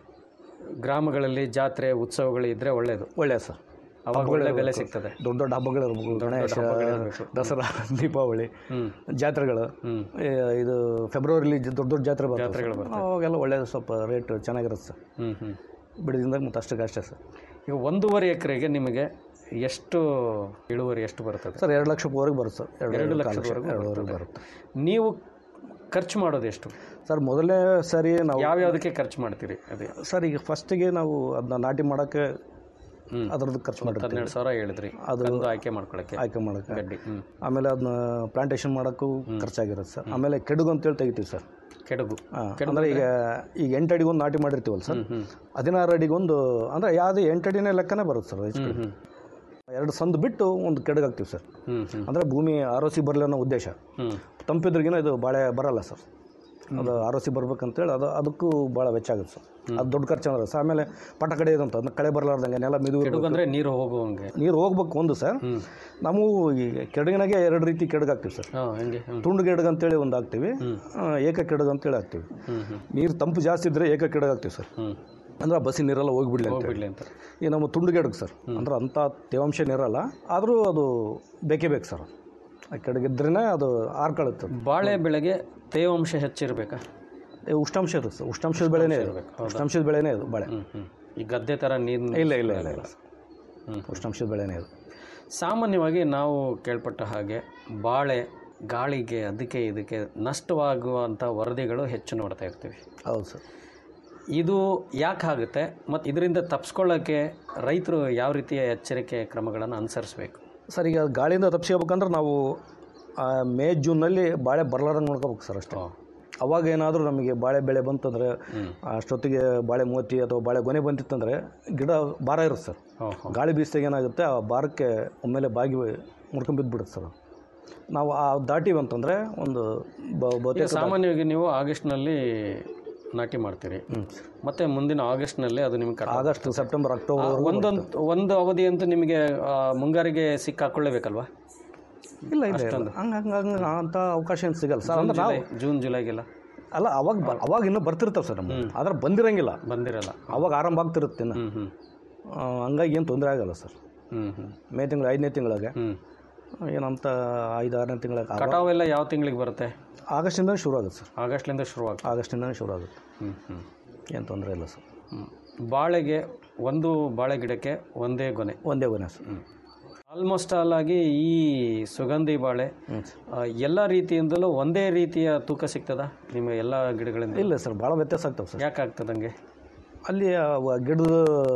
ಗ್ರಾಮಗಳಲ್ಲಿ ಜಾತ್ರೆ ಉತ್ಸವಗಳು ಇದ್ರೆ ಒಳ್ಳೇದು ಒಳ್ಳೆಯ ಸರ್ ಅವಾಗ ಒಳ್ಳೆ ಬೆಲೆ ಸಿಗ್ತದೆ ದೊಡ್ಡ ದೊಡ್ಡ ಹಬ್ಬಗಳು ಇರ್ಬೇಕು ಗಣೇಶ ಹಬ್ಬಗಳಿರ್ಬೇಕು. ದಸರಾ ದೀಪಾವಳಿ ಹ್ಮ್. ಜಾತ್ರೆಗಳು ಹ್ಮ್. ಏ, ಇದು ಫೆಬ್ರವರಿಲಿ ಜ- ದೊಡ್ಡ ದೊಡ್ಡ ಜಾತ್ರೆ ಬರ್ತವೆ ಜಾತ್ರೆಗಳು ಸರ್. ಅವಾಗೆಲ್ಲ ಒಳ್ಳೆ ಸ್ವಲ್ಪ ರೇಟ್ ಚೆನ್ನಾಗಿರುತ್ತೆ ಸರ್ ಹ್ಮ್ ಹ್ಮ್ ಬಿಡದಿಂದಾಗ ಮತ್ತು ಅಷ್ಟಕ್ಕೆ ಅಷ್ಟೇ ಸರ್ ಈಗ ಒಂದೂವರೆ ಎಕರೆಗೆ ನಿಮಗೆ ಎಷ್ಟು ಇಳುವರಿ ಎಷ್ಟು ಬರ್ತದೆ ಸರ್ ಎರಡು ಲಕ್ಷವರೆಗೆ ಬರುತ್ತೆ ಸರ್ ಎರಡು ಎರಡು ಲಕ್ಷ ಲಕ್ಷದವರೆಗೂ ಎರಡುವರೆಗೆ ಬರ್ತದೆ. ಬರುತ್ತೆ ನೀವು ಖರ್ಚು ಮಾಡೋದು ಎಷ್ಟು ಸರ್ ಮೊದಲನೇ ಸರಿ ನಾವು ಯಾವ್ಯಾವುದಕ್ಕೆ ಖರ್ಚು ಮಾಡ್ತೀರಿ ಅದೇ ಸರ್ ಈಗ ಫಸ್ಟಿಗೆ ನಾವು ಅದನ್ನ ನಾಟಿ ಮಾಡೋಕ್ಕೆ ಅದರದ್ದು ಖರ್ಚು ಮಾಡಿರ್ತೀವಿ ಹನ್ನೆರಡು ಸಾವಿರ ಹೇಳಿದ್ರಿ ಅದು ಕಂದು ಆಯ್ಕೆ ಮಾಡ್ಕೊಳಕ್ಕೆ ಆಯ್ಕೆ ಮಾಡೋಕ್ಕೆ ಗಡ್ಡಿ ಹ್ಮ್ ಆಮೇಲೆ ಅದನ್ನ ಪ್ಲಾಂಟೇಶನ್ ಮಾಡೋಕ್ಕೂ ಖರ್ಚಾಗಿರುತ್ತೆ ಸರ್ ಆಮೇಲೆ ಕೆಡುಗು ಅಂತೇಳಿ ತೆಗಿತೀವಿ ಸರ್ ಕೆಡಗು ಹಾಂ ಅಂದರೆ ಈಗ ಈಗ ಎಂಟು ಅಡಿಗೆ ಒಂದು ನಾಟಿ ಮಾಡಿರ್ತೀವಲ್ಲ ಸರ್ ಹದಿನಾರು ಅಡಿಗೆ ಒಂದು ಅಂದರೆ ಯಾವುದೇ ಎಂಟು ಅಡಿನೇ ಲೆಕ್ಕನೇ ಬರುತ್ತೆ ಸರ್ ಹೆಚ್ಚು ಕಡಿಮೆ. ಎರಡು ಸಂದು ಬಿಟ್ಟು ಒಂದು ಕೆಡಗು ಹಾಕ್ತೀವಿ ಸರ್ ಹ್ಮ್ ಹ್ಮ್ ಅಂದರೆ ಭೂಮಿ ಆರೋಸಿ ಬರಲಿ ಅನ್ನೋ ಉದ್ದೇಶ ಹ್ಮ್ ತಂಪಿದ್ರಿಗಿನ ಇದು ಬಾಳೆ ಬರಲ್ಲ ಸರ್ ಅದು ಆರೋಸಿ ಬರ್ಬೇಕಂತೇಳಿ ಅದು ಅದಕ್ಕೂ ಭಾಳ ವೆಚ್ಚ ಆಗುತ್ತೆ ಸರ್ ಅದು ದೊಡ್ಡ ಖರ್ಚು ಅಂದ್ರೆ ಸರ್ ಆಮೇಲೆ ಪಟ ಕಡೆ ಇದಂತ ಅದನ್ನ ಕಳೆ ಬರಲಾರ್ದಂಗೆ ನೆಲ ಮಿದು ಕೆಡಗು ಅಂದ್ರೆ ನೀರು ಹೋಗುವಂಗೆ ನೀರು ಹೋಗ್ಬೇಕು ಒಂದು ಸರ್ ನಾವು ಈ ಕೆಡಗಿನಾಗೆ ಎರಡು ರೀತಿ ಕೆಡಗು ಹಾಕ್ತೀವಿ ಸರ್ ಹಾ ಹಂಗೆ ಹ್ಮ್ ತುಂಡು ಕೆಡಗು ಅಂತೇಳಿ ಒಂದು ಹಾಕ್ತೀವಿ ಆ, ಏಕ ಕೆಡಗು ಅಂತೇಳಿ ಹಾಕ್ತೀವಿ ಹ್ಮ್ ಹ್ಮ್ ನೀರು ತಂಪು ಜಾಸ್ತಿ ಇದ್ದರೆ ಏಕ ಕೆಡಗು ಹಾಕ್ತೀವಿ ಸರ್ ಹ್ಮ್ ಅಂದ್ರೆ ಆ ಬಸ್ಸಿ ನೀರೆಲ್ಲ ಹೋಗ್ಬಿಡ್ಲಿ ಅಂತ ಹೋಗ್ಬಿಡ್ಲಿ ಅಂತ ಈ ನಮ್ಮ ತುಂಡು ಕೆಡಗು ಸರ್ ಅಂದ್ರೆ ಅಂಥ ತೇವಾಂಶ ನೀರಲ್ಲ ಆದರೂ ಅದು ಬೇಕೇ ಬೇಕು ಸರ್ ಆ ಕೆಡಗಿದ್ರೇ ಅದು ಆರ್ಕೊಳ್ಳುತ್ತೆ ಅದು. ಬಾಳೆ ಬೆಳೆಗೆ ತೇವಾಂಶ ಹೆಚ್ಚಿರ್ಬೇಕಾ ಏ, ಉಷ್ಣಾಂಶ ಇರುತ್ತೆ ಸರ್ ಉಷ್ಣಾಂಶದ ಬೆಳೆನೇ ಇದು ಉಷ್ಣಾಂಶದ ಬೆಳೆನೇ ಇದು ಬಾಳೆ ಹ್ಮ್ ಹ್ಮ್ ಈ ಗದ್ದೆ ತರ ನೀರು ಇಲ್ಲ ಇಲ್ಲ ಇಲ್ಲ ಇಲ್ಲ ಉಷ್ಣಾಂಶದ ಬೆಳೆನೇ ಇದು ಸಾಮಾನ್ಯವಾಗಿ ನಾವು ಕೇಳ್ಪಟ್ಟ ಹಾಗೆ ಬಾಳೆ ಗಾಳಿಗೆ ಅದಕ್ಕೆ ಇದಕ್ಕೆ ನಷ್ಟವಾಗುವಂಥ ವರದಿಗಳು ಹೆಚ್ಚು ನೋಡ್ತಾ ಇರ್ತೀವಿ ಹೌದು ಸರ್ ಇದು ಯಾಕೆ ಆಗುತ್ತೆ ಮತ್ತು ಇದರಿಂದ ತಪ್ಪಿಸ್ಕೊಳ್ಳೋಕ್ಕೆ ರೈತರು ಯಾವ ರೀತಿಯ ಎಚ್ಚರಿಕೆ ಕ್ರಮಗಳನ್ನು ಅನುಸರಿಸಬೇಕು ಸರ್ ಈಗ ಗಾಳಿಯಿಂದ ತಪ್ಪಿಸ್ಕೋಬೇಕಂದ್ರೆ ನಾವು ಆ, ಮೇ ಜೂನ್ನಲ್ಲಿ ಬಾಳೆ ಬರಲಾರ್ದಂಗೆ ನೋಡ್ಕೋಬೇಕು ಸರ್ ಅಷ್ಟೇ ಅವಾಗ ಏನಾದರೂ ನಮಗೆ ಬಾಳೆ ಬೆಳೆ ಬಂತಂದರೆ ಅಷ್ಟೊತ್ತಿಗೆ ಬಾಳೆ ಮೋತಿ ಅಥವಾ ಬಾಳೆ ಗೊನೆ ಬಂತಿತ್ತಂದರೆ ಗಿಡ ಭಾರ ಇರುತ್ತೆ ಸರ್ ಗಾಳಿ ಬೀಸಿದಾಗ ಏನಾಗುತ್ತೆ ಆ ಭಾರಕ್ಕೆ ಒಮ್ಮೆಲೆ ಬಾಗಿ ಮುಡ್ಕೊಂಬಿದ್ಬಿಡುತ್ತೆ ಸರ್ ನಾವು ಆ ದಾಟಿವಿ ಅಂತಂದರೆ ಒಂದು ಬ- ಈಗ ಬಹುತೇಕ ಸಾಮಾನ್ಯವಾಗಿ ನೀವು ಆಗಸ್ಟ್ನಲ್ಲಿ ನಾಟಿ ಮಾಡ್ತೀರಿ ಮತ್ತೆ ಮುಂದಿನ ಆಗಸ್ಟ್ನಲ್ಲಿ ಅದು ನಿಮಗೆ ಕಟ್ ಆಗಸ್ಟ್ ಸೆಪ್ಟೆಂಬರ್ ಅಕ್ಟೋಬರ್ ಆ, ಒಂದೊಂದು ಒಂದು ಅವಧಿ ಅಂತೂ ನಿಮಗೆ ಆ, ಮುಂಗಾರಿಗೆ ಸಿಕ್ಕಾಕೊಳ್ಳೇಬೇಕಲ್ವಾ ಇಲ್ಲ ಇಲ್ಲ ಇಲ್ಲ ಹಂಗೆ ಹಂಗೆ ಹಂಗೆ ಅಂಥ ಅವಕಾಶ ಏನು ಸಿಗಲ್ಲ ಸರ್ ಜೂನ್ ಅಂದ್ರೆ ನಾವು ಜುಲೈ ಜೂನ್ ಜುಲೈಗೆಲ್ಲ ಅಲ್ಲ ಅವಾಗ ಬ- ಅವಾಗ ಇನ್ನೂ ಬರ್ತಿರ್ತಾವೆ ಸರ್ ನಮ್ಗೆ ಆದ್ರೆ ಬಂದಿರಂಗಿಲ್ಲ ಬಂದಿರಲ್ಲ ಅವಾಗ ಆರಂಭ ಆಗ್ತಿರುತ್ತೆ ಇನ್ನು ಹ್ಞೂ ಆ, ಹಂಗಾಗಿ ಏನು ತೊಂದರೆ ಆಗಲ್ಲ ಸರ್ ಹ್ಞೂ ಹ್ಞೂ ಮೇ ತಿಂಗಳು ಐದನೇ ತಿಂಗಳಿಗೆ ಹ್ಞೂ ಏನಂತ ಐದು ಆರನೇ ತಿಂಗಳಿಗೆ ಕಟಾವ್ ಎಲ್ಲ ಯಾವ ತಿಂಗಳಿಗೆ ಬರುತ್ತೆ ಆಗಸ್ಟಿಂದ ಶುರು ಆಗುತ್ತೆ ಸರ್ ಆಗಸ್ಟ್ಲಿಂದ ಶುರುವಾಗುತ್ತೆ ಆಗಸ್ಟಿಂದ ಶುರು ಆಗುತ್ತೆ ಹ್ಞೂ ಹ್ಞೂ ಏನು ತೊಂದರೆ ಇಲ್ಲ ಸರ್ ಹ್ಮ್. ಬಾಳೆಗೆ ಒಂದು ಬಾಳೆ ಗಿಡಕ್ಕೆ ಒಂದೇ ಗೊನೆ ಒಂದೇ ಗೊನೆ ಸರ್ ಆಲ್ಮೋಸ್ಟ್ ಆಲ್ ಆಗಿ ಈ ಸುಗಂಧಿ ಬಾಳೆ ಆ, ಎಲ್ಲ ರೀತಿಯಿಂದಲೂ ಒಂದೇ ರೀತಿಯ ತೂಕ ಸಿಗ್ತದ ನಿಮ್ಮ ಎಲ್ಲ ಗಿಡಗಳಿಂದ ಇಲ್ಲ ಸರ್ ಭಾಳ ವ್ಯತ್ಯಾಸ ಆಗ್ತಾವೆ ಸರ್ ಯಾಕೆ ಆಗ್ತದೆ ಹಂಗೆ ಅಲ್ಲಿ ಆ ವ- ಗಿಡದ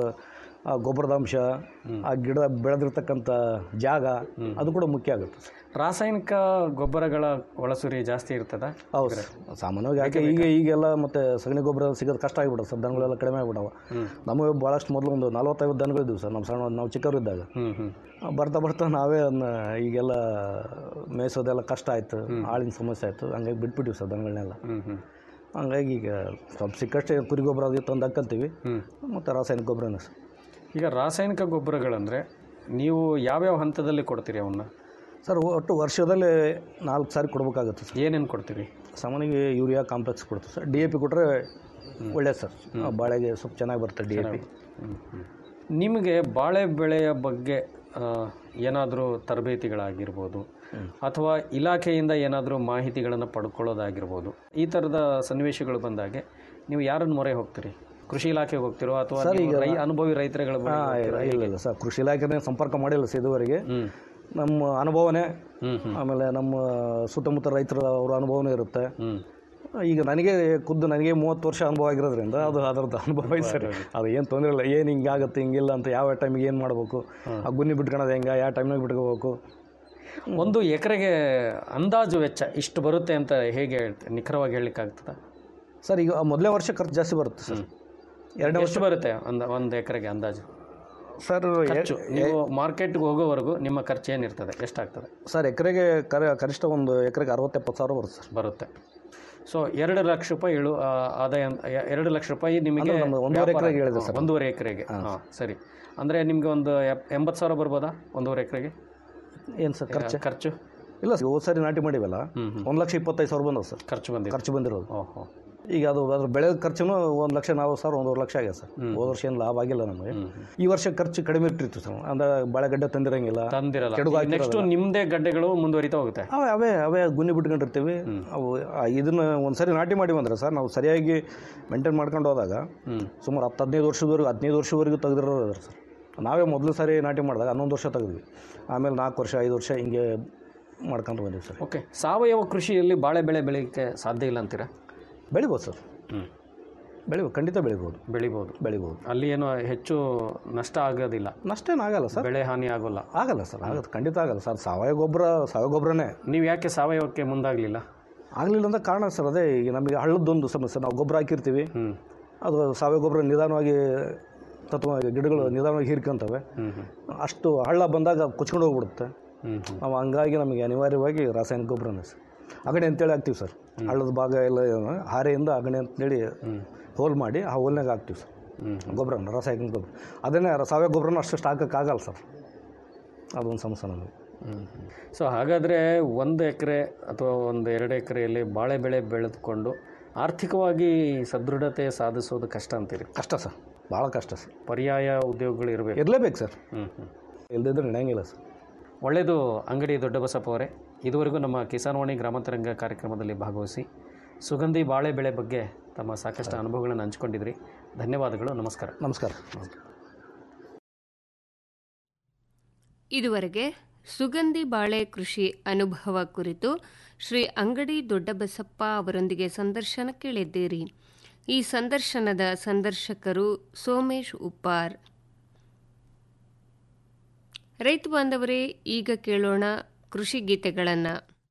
ಆ ಗೊಬ್ಬರದ ಅಂಶ ಆ ಗಿಡ ಬೆಳೆದಿರ್ತಕ್ಕಂಥ ಜಾಗ ಅದು ಕೂಡ ಮುಖ್ಯ ಆಗುತ್ತೆ ಸರ್ ರಾಸಾಯನಿಕ ಗೊಬ್ಬರಗಳ ಒಳಸುರಿ ಜಾಸ್ತಿ ಇರ್ತದ ಹೌದು ಸರ್ ಸಾಮಾನ್ಯವಾಗಿ ಯಾಕೆ ಈಗ ಈಗೆಲ್ಲ ಮತ್ತೆ ಸಗಣಿ ಗೊಬ್ಬರ ಸಿಗೋದು ಕಷ್ಟ ಆಗಿಬಿಡುತ್ತೆ ಸರ್ ದನಗಳೆಲ್ಲ ಕಡಿಮೆ ಆಗ್ಬಿಡವ ನಮಗೆ ಭಾಳಷ್ಟು ಮೊದಲು ಒಂದು ನಲವತ್ತೈವತ್ತು ದನಗಳಿದ್ವು ಸರ್ ನಮ್ಮ ಸಣ್ಣ ನಾವು ಚಿಕ್ಕವರಿದ್ದಾಗ ಹ್ಞೂ ಹ್ಞೂ ಆ, ಬರ್ತಾ ಬರ್ತಾ ನಾವೇ ಅದನ್ನ ಈಗೆಲ್ಲ ಮೇಯಿಸೋದೆಲ್ಲ ಕಷ್ಟ ಆಯಿತು ಆಳಿನ ಸಮಸ್ಯೆ ಆಯಿತು ಹಂಗಾಗಿ ಬಿಟ್ಬಿಟ್ಟಿವಿ ಸರ್ ದನಗಳನ್ನೆಲ್ಲ ಹ್ಞೂ ಹ್ಞೂ ಹಂಗಾಗಿ ಈಗ ಸ್ವಲ್ಪ ಸಿಕ್ಕಷ್ಟೇ ಕುರಿ ಗೊಬ್ಬರ ಅದು ತಂದು ಹಾಕ್ಕಂತೀವಿ ಮತ್ತು ರಾಸಾಯನಿಕ ಗೊಬ್ಬರನೇ ಸರ್ ಈಗ ರಾಸಾಯನಿಕ ಗೊಬ್ಬರಗಳಂದರೆ ನೀವು ಯಾವ್ಯಾವ ಹಂತದಲ್ಲಿ ಕೊಡ್ತೀರಿ ಅವನ್ನ ಸರ್ ಒಟ್ಟು ವರ್ಷದಲ್ಲಿ ನಾಲ್ಕು ಸಾರಿ ಕೊಡಬೇಕಾಗುತ್ತೆ ಸರ್ ಏನೇನು ಕೊಡ್ತೀರಿ ಸಾಮಾನ್ಯವಾಗಿ ಯೂರಿಯಾ ಕಾಂಪ್ಲೆಕ್ಸ್ ಕೊಡ್ತೀವಿ ಸರ್ ಡಿ ಎ ಪಿ ಕೊಟ್ಟರೆ ಒಳ್ಳೇದು ಸರ್ ಆ, ಬಾಳೆಗೆ ಸ್ವಲ್ಪ ಚೆನ್ನಾಗಿ ಬರುತ್ತೆ ಡಿ ಎ ಪಿ ನಿಮಗೆ ಬಾಳೆ ಬೆಳೆಯ ಬಗ್ಗೆ ಏನಾದರೂ ತರಬೇತಿಗಳಾಗಿರ್ಬೋದು ಅಥವಾ ಇಲಾಖೆಯಿಂದ ಏನಾದರೂ ಮಾಹಿತಿಗಳನ್ನು ಪಡ್ಕೊಳ್ಳೋದಾಗಿರ್ಬೋದು ಈ ಥರದ ಸನ್ನಿವೇಶಗಳು ಬಂದಾಗೆ ನೀವು ಯಾರನ್ನು ಮೊರೆ ಹೋಗ್ತೀರಿ ಕೃಷಿ ಇಲಾಖೆಗೆ ಹೋಗ್ತಿರೋ ಅಥವಾ ಸರ್, ನೀವು ಈಗ- ರೈ ಅನುಭವಿ ರೈತರುಗಳ ಬಳಿ ಹಾಂ ಹೋಗ್ತೀರಾ? ಇಲ್ಲ ಇಲ್ಲ ಸರ್ ಕೃಷಿ ಇಲಾಖೆನೇ ಸಂಪರ್ಕ ಮಾಡಿಲ್ಲ ಸರ್ ಇದುವರೆಗೆ ನಮ್ಮ ಅನುಭವನೇ ಆಮೇಲೆ ನಮ್ಮ ಸುತ್ತಮುತ್ತ ರೈತರ ಅವರ ಅನುಭವನೇ ಇರುತ್ತೆ ಈಗ ನನಗೆ ಖುದ್ದು ನನಗೆ ಮೂವತ್ತು ವರ್ಷ ಅನುಭವ ಆಗಿರೋದ್ರಿಂದ ಅದು ಅದರದ್ದು ಅನುಭವ ಐತೆ ಸರ್ ಅದು ಏನು ತೊಂದರೆ ಇಲ್ಲ ಏನು ಹಿಂಗಾಗುತ್ತೆ ಹಿಂಗಿಲ್ಲ ಅಂತ ಯಾವ ಟೈಮಿಗೆ ಏನು ಮಾಡಬೇಕು ಆ ಗುನ್ನಿ ಬಿಟ್ಕೊಳೋದು ಹೆಂಗೆ ಯಾವ ಟೈಮ್ನಾಗ ಬಿಟ್ಕೋಬೇಕು ಒಂದು ಎಕರೆಗೆ ಅಂದಾಜು ವೆಚ್ಚ ಇಷ್ಟು ಬರುತ್ತೆ ಅಂತ ಹೇಗೆ ಹೇಳ್ತ- ನಿಖರವಾಗಿ ಹೇಳಲಿಕ್ಕಾಗ್ತದ ಸರ್ ಈಗ ಮೊದಲನೇ ವರ್ಷ ಖರ್ಚು ಜಾಸ್ತಿ ಬರುತ್ತೆ ಸರ್ ಎರಡನೇ ಎಷ್ಟು ಬರುತ್ತೆ ಒಂದು ಒಂದು ಎಕರೆಗೆ ಅಂದಾಜು ಸರ್ ಖರ್ಚು ನೀವು ಮಾರ್ಕೆಟ್ಗೆ ಹೋಗೋವರೆಗೂ ನಿಮ್ಮ ಖರ್ಚು ಏನಿರ್ತದೆ ಎಷ್ಟಾಗ್ತದೆ ಸರ್ ಎಕರೆಗೆ ಕರ ಕನಿಷ್ಠ ಒಂದು ಎಕರೆಗೆ ಅರವತ್ತೆಪ್ಪತ್ತು ಸಾವಿರ ಬರುತ್ತೆ ಸರ್ ಬರುತ್ತೆ ಸೊ ಎರಡು ಲಕ್ಷ ರೂಪಾಯಿ ಇಳು ಆ, ಆದಾಯ ಅಂತ- ಎ- ಎರಡು ಲಕ್ಷ ರೂಪಾಯಿ ನಿಮಗೆ ಅಂದ್ರೆ ನಮ್ಮ ಒಂದೂವರೆ ವ್ಯಾಪಾರ- ಎಕರೆಗೆ ಹೇಳಿದೆ ಸರ್. ಒಂದೂವರೆ ಎಕರೆಗೆ ಹಾಂ ಸರಿ ಅಂದರೆ ನಿಮಗೆ ಒಂದು ಎಪ್- ಎಂಬತ್ತು ಸಾವಿರ ಬರ್ಬೋದಾ ಒಂದೂವರೆ ಎಕರೆಗೆ ಏನು ಸರ್ ಖರ್ಚು ಖರ್ಚು ಇಲ್ಲ ಸರ್ ಹೋದ ಸರಿ ನಾಟಿ ಮಾಡಿವಲ್ಲ ಒಂದು ಲಕ್ಷ ಇಪ್ಪತ್ತೈದು ಸಾವಿರ ಬಂದವು ಸರ್ ಖರ್ಚು ಬಂದಿದೆ ಖರ್ಚು ಬಂದಿರೋದು ಓಹೋ ಈಗ ಅದು ಅದ್ರ ಬೆಳೆ ಖರ್ಚು ಒಂದು ಲಕ್ಷ ನಾವು ಸರ್ ಒಂದೂವರೆ ಲಕ್ಷ ಆಗಿದೆ ಸರ್ ಹೋದ ವರ್ಷ ಏನು ಲಾಭ ಆಗಿಲ್ಲ ನಮಗೆ ಈ ವರ್ಷ ಖರ್ಚು ಕಡಿಮೆ ಇಟ್ಟಿರ್ತೀವಿ ಸರ್ ಅಂದ್ರೆ ಬಾಳೆಗಡ್ಡೆ ತಂದಿರಂಗಿಲ್ಲ ತಂದಿರಲ್ಲ ಕೆಡುಗು ನೆಕ್ಸ್ಟ್ ಹಾಕಿರೋದಲ್ಲ. ನಿಮ್ಮದೇ ಗಡ್ಡೆಗಳು ಮುಂದುವರಿತಾ ಹೋಗುತ್ತೆ ಅವೇ ಅವೇ ಅವೇ ಗುನ್ನಿ ಬಿಟ್ಕೊಂಡಿರ್ತೀವಿ ಅವು ಆ, ಇದನ್ನ ಒಂದು ಸರಿ ನಾಟಿ ಮಾಡಿವಿ ಅಂದ್ರೆ ಸರ್ ನಾವು ಸರಿಯಾಗಿ ಮೇಂಟೈನ್ ಮಾಡ್ಕೊಂಡು ಹೋದಾಗ ಸುಮಾರು ಹತ್ತು ಹದಿನೈದು ವರ್ಷದವರೆಗೂ ಹದಿನೈದು ವರ್ಷವರೆಗೂ ತೆಗೆದಿರೋರು ಅದಾರೆ ಸರ್ ನಾವೇ ಮೊದಲು ಸಾರಿ ನಾಟಿ ಮಾಡಿದಾಗ ಹನ್ನೊಂದು ವರ್ಷ ತೆಗೆದ್ವಿ ಆಮೇಲೆ ನಾಲ್ಕು ವರ್ಷ ಐದು ವರ್ಷ ಹಿಂಗೆ ಮಾಡ್ಕೊಂಡು ಬಂದೀವಿ ಸರ್ ಓಕೆ ಸಾವಯವ ಕೃಷಿಯಲ್ಲಿ ಬಾಳೆ ಬೆಳೆ ಬೆಳೀಲಿಕ್ಕೆ ಸಾಧ್ಯ ಇಲ್ಲ ಅಂತೀರಾ ಬೆಳಿಬೋದು ಸರ್ ಹ್ಞೂ ಬೆಳಿಬೋದು ಖಂಡಿತ ಬೆಳಿಬೋದು ಬೆಳಿಬೋದು ಬೆಳಿಬೋದು ಅಲ್ಲಿ ಏನು ಹೆಚ್ಚು ನಷ್ಟ ಆಗೋದಿಲ್ಲ ನಷ್ಟ ಏನಾಗಲ್ಲ ಸರ್ ಬೆಳೆ ಹಾನಿ ಆಗೋಲ್ಲ ಆಗಲ್ಲ ಸರ್ ಆಗುತ್ತೆ ಖಂಡಿತ ಆಗಲ್ಲ ಸರ್ ಸಾವಯವ ಗೊಬ್ಬರ ಸಾವಯವ ಗೊಬ್ಬರನೇ ನೀವು ಯಾಕೆ ಸಾವಯವಕ್ಕೆ ಮುಂದಾಗಲಿಲ್ಲ ಆಗಲಿಲ್ಲ ಅಂತ ಕಾರಣ ಸರ್ ಅದೇ ಈಗ ನಮಗೆ ಹಳ್ಳದೊಂದು ಸಮಸ್ಯೆ ನಾವು ಗೊಬ್ಬರ ಹಾಕಿರ್ತೀವಿ ಅದು ಸಾವಯವ ಗೊಬ್ಬರ ನಿಧಾನವಾಗಿ ತತ್ವ ಗಿಡಗಳು ನಿಧಾನವಾಗಿ ಹೀರ್ಕೊಂತವೆ ಅಷ್ಟು ಹಳ್ಳ ಬಂದಾಗ ಕೊಚ್ಕೊಂಡು ಹೋಗ್ಬಿಡುತ್ತೆ ನಾವು ಹಂಗಾಗಿ ನಮಗೆ ಅನಿವಾರ್ಯವಾಗಿ ರಾಸಾಯನಿಕ ಗೊಬ್ಬರನೇ ಸರ್ ಅಗಣೆ ಅಂತೇಳಿ ಹಾಕ್ತೀವಿ ಸರ್ ಹಳ್ಳದ ಭಾಗ ಎಲ್ಲ ಏನು, ಹಾರೆಯಿಂದ ಅಗಣೆ ಅಂತೇಳಿ ಹೋಲ್ ಮಾಡಿ ಆ ಹೋಲ್ನಾಗ ಹಾಕ್ತೀವಿ ಸರ್ ಗೊಬ್ಬರನ ರಾಸಾಯನಿಕ ಗೊಬ್ಬರ ಅದನ್ನೇ ಸಾವಯವ ಗೊಬ್ಬರನ ಅಷ್ಟು ಹಾಕೋಕ್ಕಾಗಲ್ಲ ಸರ್ ಅದೊಂದು ಸಮಸ್ಯೆ ನಮಗೆ ಸೊ ಹಾಗಾದರೆ ಒಂದು ಎಕರೆ ಅಥವಾ ಒಂದು ಎರಡು ಎಕರೆಯಲ್ಲಿ ಬಾಳೆ ಬೆಳೆ ಬೆಳೆದುಕೊಂಡು ಆರ್ಥಿಕವಾಗಿ ಸದೃಢತೆ ಸಾಧಿಸೋದು ಕಷ್ಟ ಅಂತೀರಿ ಕಷ್ಟ ಸರ್ ಭಾಳ ಕಷ್ಟ ಸರ್ ಪರ್ಯಾಯ ಉದ್ಯೋಗಗಳು ಇರಬೇಕು ಇರಲೇಬೇಕು ಸರ್ ಹ್ಞೂ ಹ್ಞೂ ಇಲ್ಲದಿದ್ರೆ ನಡೆಯಂಗಿಲ್ಲ ಸರ್ ಒಳ್ಳೆಯದು ಅಂಗಡಿ ದೊಡ್ಡಬಸಪ್ಪ ಅವರೇ ಇದುವರೆಗೂ ನಮ್ಮ ಕಿಸಾನ್ವಾಣಿ ಗ್ರಾಮಾಂತರಂಗ ಕಾರ್ಯಕ್ರಮದಲ್ಲಿ ಭಾಗವಹಿಸಿ ಸುಗಂಧಿ ಬಾಳೆ ಬೆಳೆ ಬಗ್ಗೆ ತಮ್ಮ ಸಾಕಷ್ಟು ಅನುಭವಗಳನ್ನು ಹಂಚ್ಕೊಂಡಿದ್ರಿ ಧನ್ಯವಾದಗಳು ನಮಸ್ಕಾರ ನಮಸ್ಕಾರ ಇದುವರೆಗೆ ಸುಗಂಧಿ ಬಾಳೆ ಕೃಷಿ ಅನುಭವ ಕುರಿತು ಶ್ರೀ ಅಂಗಡಿ ದೊಡ್ಡಬಸಪ್ಪ ಅವರೊಂದಿಗೆ ಸಂದರ್ಶನ ಕೇಳಿದ್ದೀರಿ ಈ ಸಂದರ್ಶನದ ಸಂದರ್ಶಕರು ಸೋಮೇಶ್ ಉಪ್ಪಾರ್ ರೈತ ಬಾಂಧವರೇ ಈಗ ಕೇಳೋಣ ಕೃಷಿ ಗೀತೆಗಳನ್ನು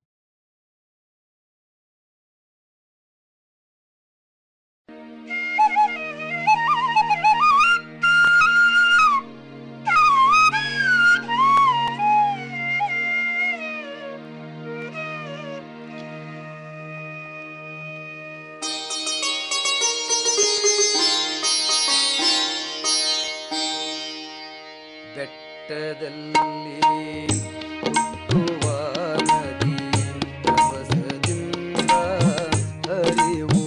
ಬೆಟ್ಟದಲ್ಲಿ ಹುಟ್ಟುವ ನದಿ ರಭಸದಿಂದ ಹರಿವು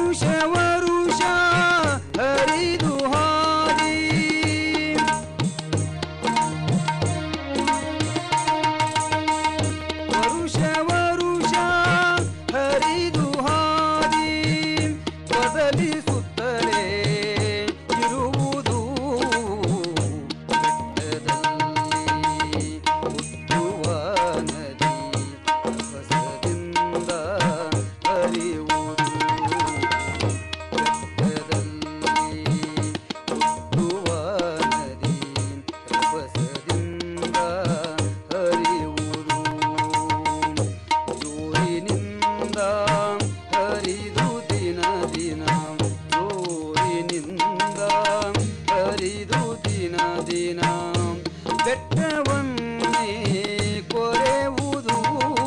ವರುಷ ವರುಷ ಹರಿದು ಹಾದಿ ವರುಷ ವರುಷ ಹರಿದು ಹಾದಿ ಬದಲಿಸುತ್ತಲೇ ಇರುವುದು ಬೆಟ್ಟದಲ್ಲಿ ಹುಟ್ಟುವ ನದಿ ರಭಸದಿಂದ ಹರಿಯುವುದು ಬೆಟ್ಟದಲ್ಲಿ ಹುಟ್ಟುವ ನದಿ ರಭಸದಿಂದ ಹರಿಯುವುದು ಜೋರಿನಿಂದ ಹರಿದು ದಿನ ದಿನ ಜೋರಿನಿಂದ ಹರಿದು ದಿನ ದಿನ ಬೆಟ್ಟವನ್ನೇ ಕೊರೆಯುವುದು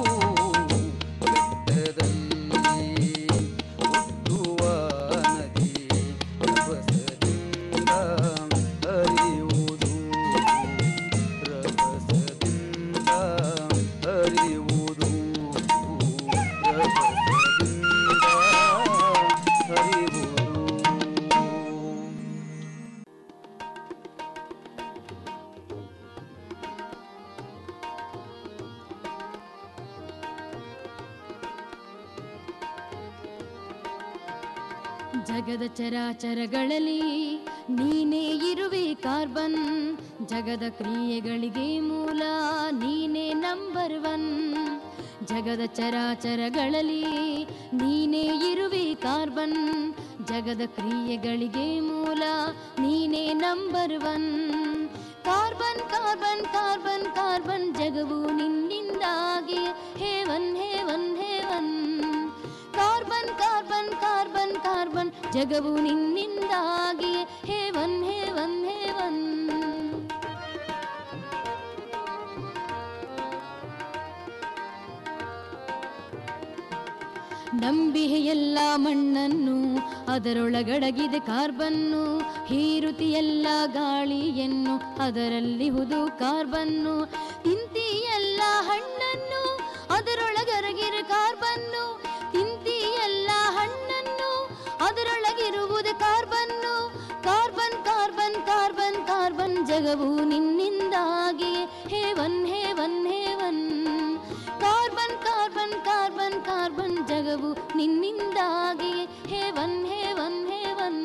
ಬೆಟ್ಟದಲ್ಲಿ ಹುಟ್ಟುವ ನದಿ ರಭಸದಿಂದ ಹರಿಯುವುದು ರಭಸದಿಂದ ಹರಿಯುವುದು ರಭಸದಿಂದ ಹರಿಯುವುದು ಜಗದ ಚರಾಚರಗಳಲ್ಲಿ ನೀನೇ ಇರುವೆ ಕಾರ್ಬನ್ ಜಗದ ಕ್ರಿಯೆಗಳಿಗೆ ಮೂಲ ನೀನೇ ನಂಬರ್ ಒನ್ ಜಗದ ಚರಾಚರಗಳಲ್ಲಿ ನೀನೇ ಇರುವೆ ಕಾರ್ಬನ್ ಜಗದ ಕ್ರಿಯೆಗಳಿಗೆ ಮೂಲ ನೀನೇ number one carbon carbon carbon carbon ಜಗವು ನಿನ್ನಿಂದಾಗಿ heaven heaven heaven carbon carbon carbon carbon ಜಗವು ನಿನ್ನಿಂದಾಗಿ ಹೇವನ್ ಹೇವನ್ ಹೇವನ್ ನಂಬಿಹೆ ಎಲ್ಲ ಮಣ್ಣನ್ನು ಅದರೊಳಗಡಗಿದೆ ಕಾರ್ಬನ್ನು ಹೀರುತಿ ಎಲ್ಲ ಗಾಳಿಯನ್ನು ಅದರಲ್ಲಿಹುದು ಕಾರ್ಬನ್ನು ತಿಂತಿ ಎಲ್ಲ ಹಣ್ಣನ್ನು ಅದರೊಳಗರಗಿರ ಕಾರ್ಬನ್ನು ತಿಂತಿ ಎಲ್ಲ ಹಣ್ಣನ್ನು ಅದರೊಳಗಿರುವುದು carbon carbon carbon carbon carbon ಜಗವು ನಿನ್ನಿಂದಾಗಿ heaven heaven heaven carbon carbon carbon carbon ಜಗವು ನಿನ್ನಿಂದಾಗಿ ಹೇವನ್ ಹೇವನ್ ಹೇವನ್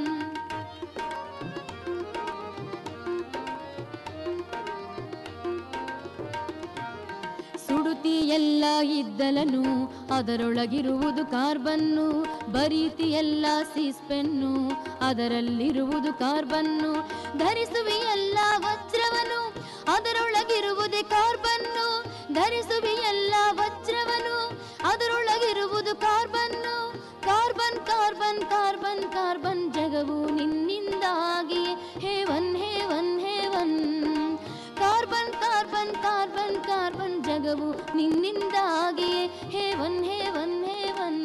ಸುಡುತಿ ಎಲ್ಲ ಇದ್ದಲನು ಅದರೊಳಗಿರುವುದು ಕಾರ್ಬನ್ನು ಬರೀತಿ ಎಲ್ಲ ಸೀಸ್ಪೆನ್ನು ಅದರಲ್ಲಿರುವುದು ಕಾರ್ಬನ್ನು ಧರಿಸುವಿ ಎಲ್ಲ ವಜ್ರವನು ಅದರೊಳಗಿರುವುದೇ ಕಾರ್ಬನ್ನು ಧರಿಸುವಿ ಎಲ್ಲ ವಜ್ರವನು ಅದರೊಳಗಿರುವುದು carbon carbon carbon carbon carbon ಜಗವು ನಿನ್ನಿಂದಾಗಿ heaven heaven heaven carbon carbon carbon carbon ಜಗವು ನಿನ್ನಿಂದಾಗಿ ಹೇವನ್ ಹೇವನ್ ಹೇವನ್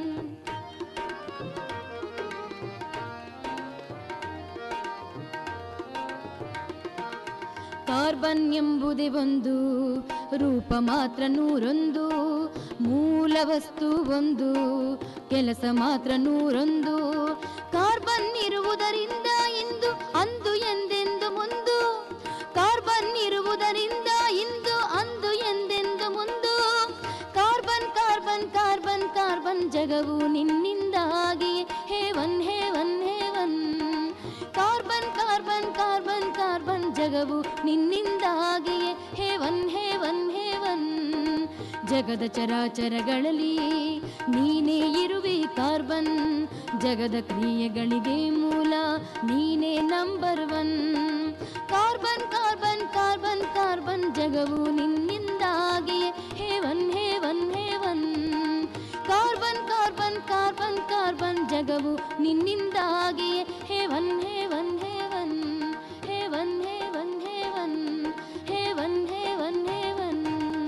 ಕಾರ್ಬನ್ ಎಂಬುದೇ ಒಂದು ರೂಪ ಮಾತ್ರ ನೂರೊಂದು ಮೂಲ ವಸ್ತು ಒಂದು ಕೆಲಸ ಮಾತ್ರ ನೂರೊಂದು ಕಾರ್ಬನ್ ಇರುವುದರಿಂದ ಇಂದು ಅಂದು ಎಂದೆಂದು ಮುಂದು ಕಾರ್ಬನ್ ಇರುವುದರಿಂದ ಇಂದು ಅಂದು ಎಂದೆಂದು ಮುಂದು ಕಾರ್ಬನ್ ಕಾರ್ಬನ್ ಕಾರ್ಬನ್ ಕಾರ್ಬನ್ ಜಗವು ನಿನ್ನಿಂದಾಗಿ heaven heaven heaven carbon carbon carbon carbon ಜಗವು ನಿನ್ನಿಂದಾಗಿ ಹೇವನ್ ಹೇವನ್ ಹೇವನ್ ಜಗದ ಚರಾಚರಗಳಲ್ಲಿ ನೀನೇ ಇರುವೆ ಕಾರ್ಬನ್ ಜಗದ ಕ್ರಿಯೆಗಳಿಗೆ ಮೂಲ ನೀನೇ number one carbon carbon carbon carbon ಜಗವು ನಿನ್ನಿಂದಾಗಿ heaven heaven heaven carbon carbon carbon carbon ಜಗವು ನಿನ್ನಿಂದಾಗಿ heaven heaven heaven heaven heaven heaven heaven heaven heaven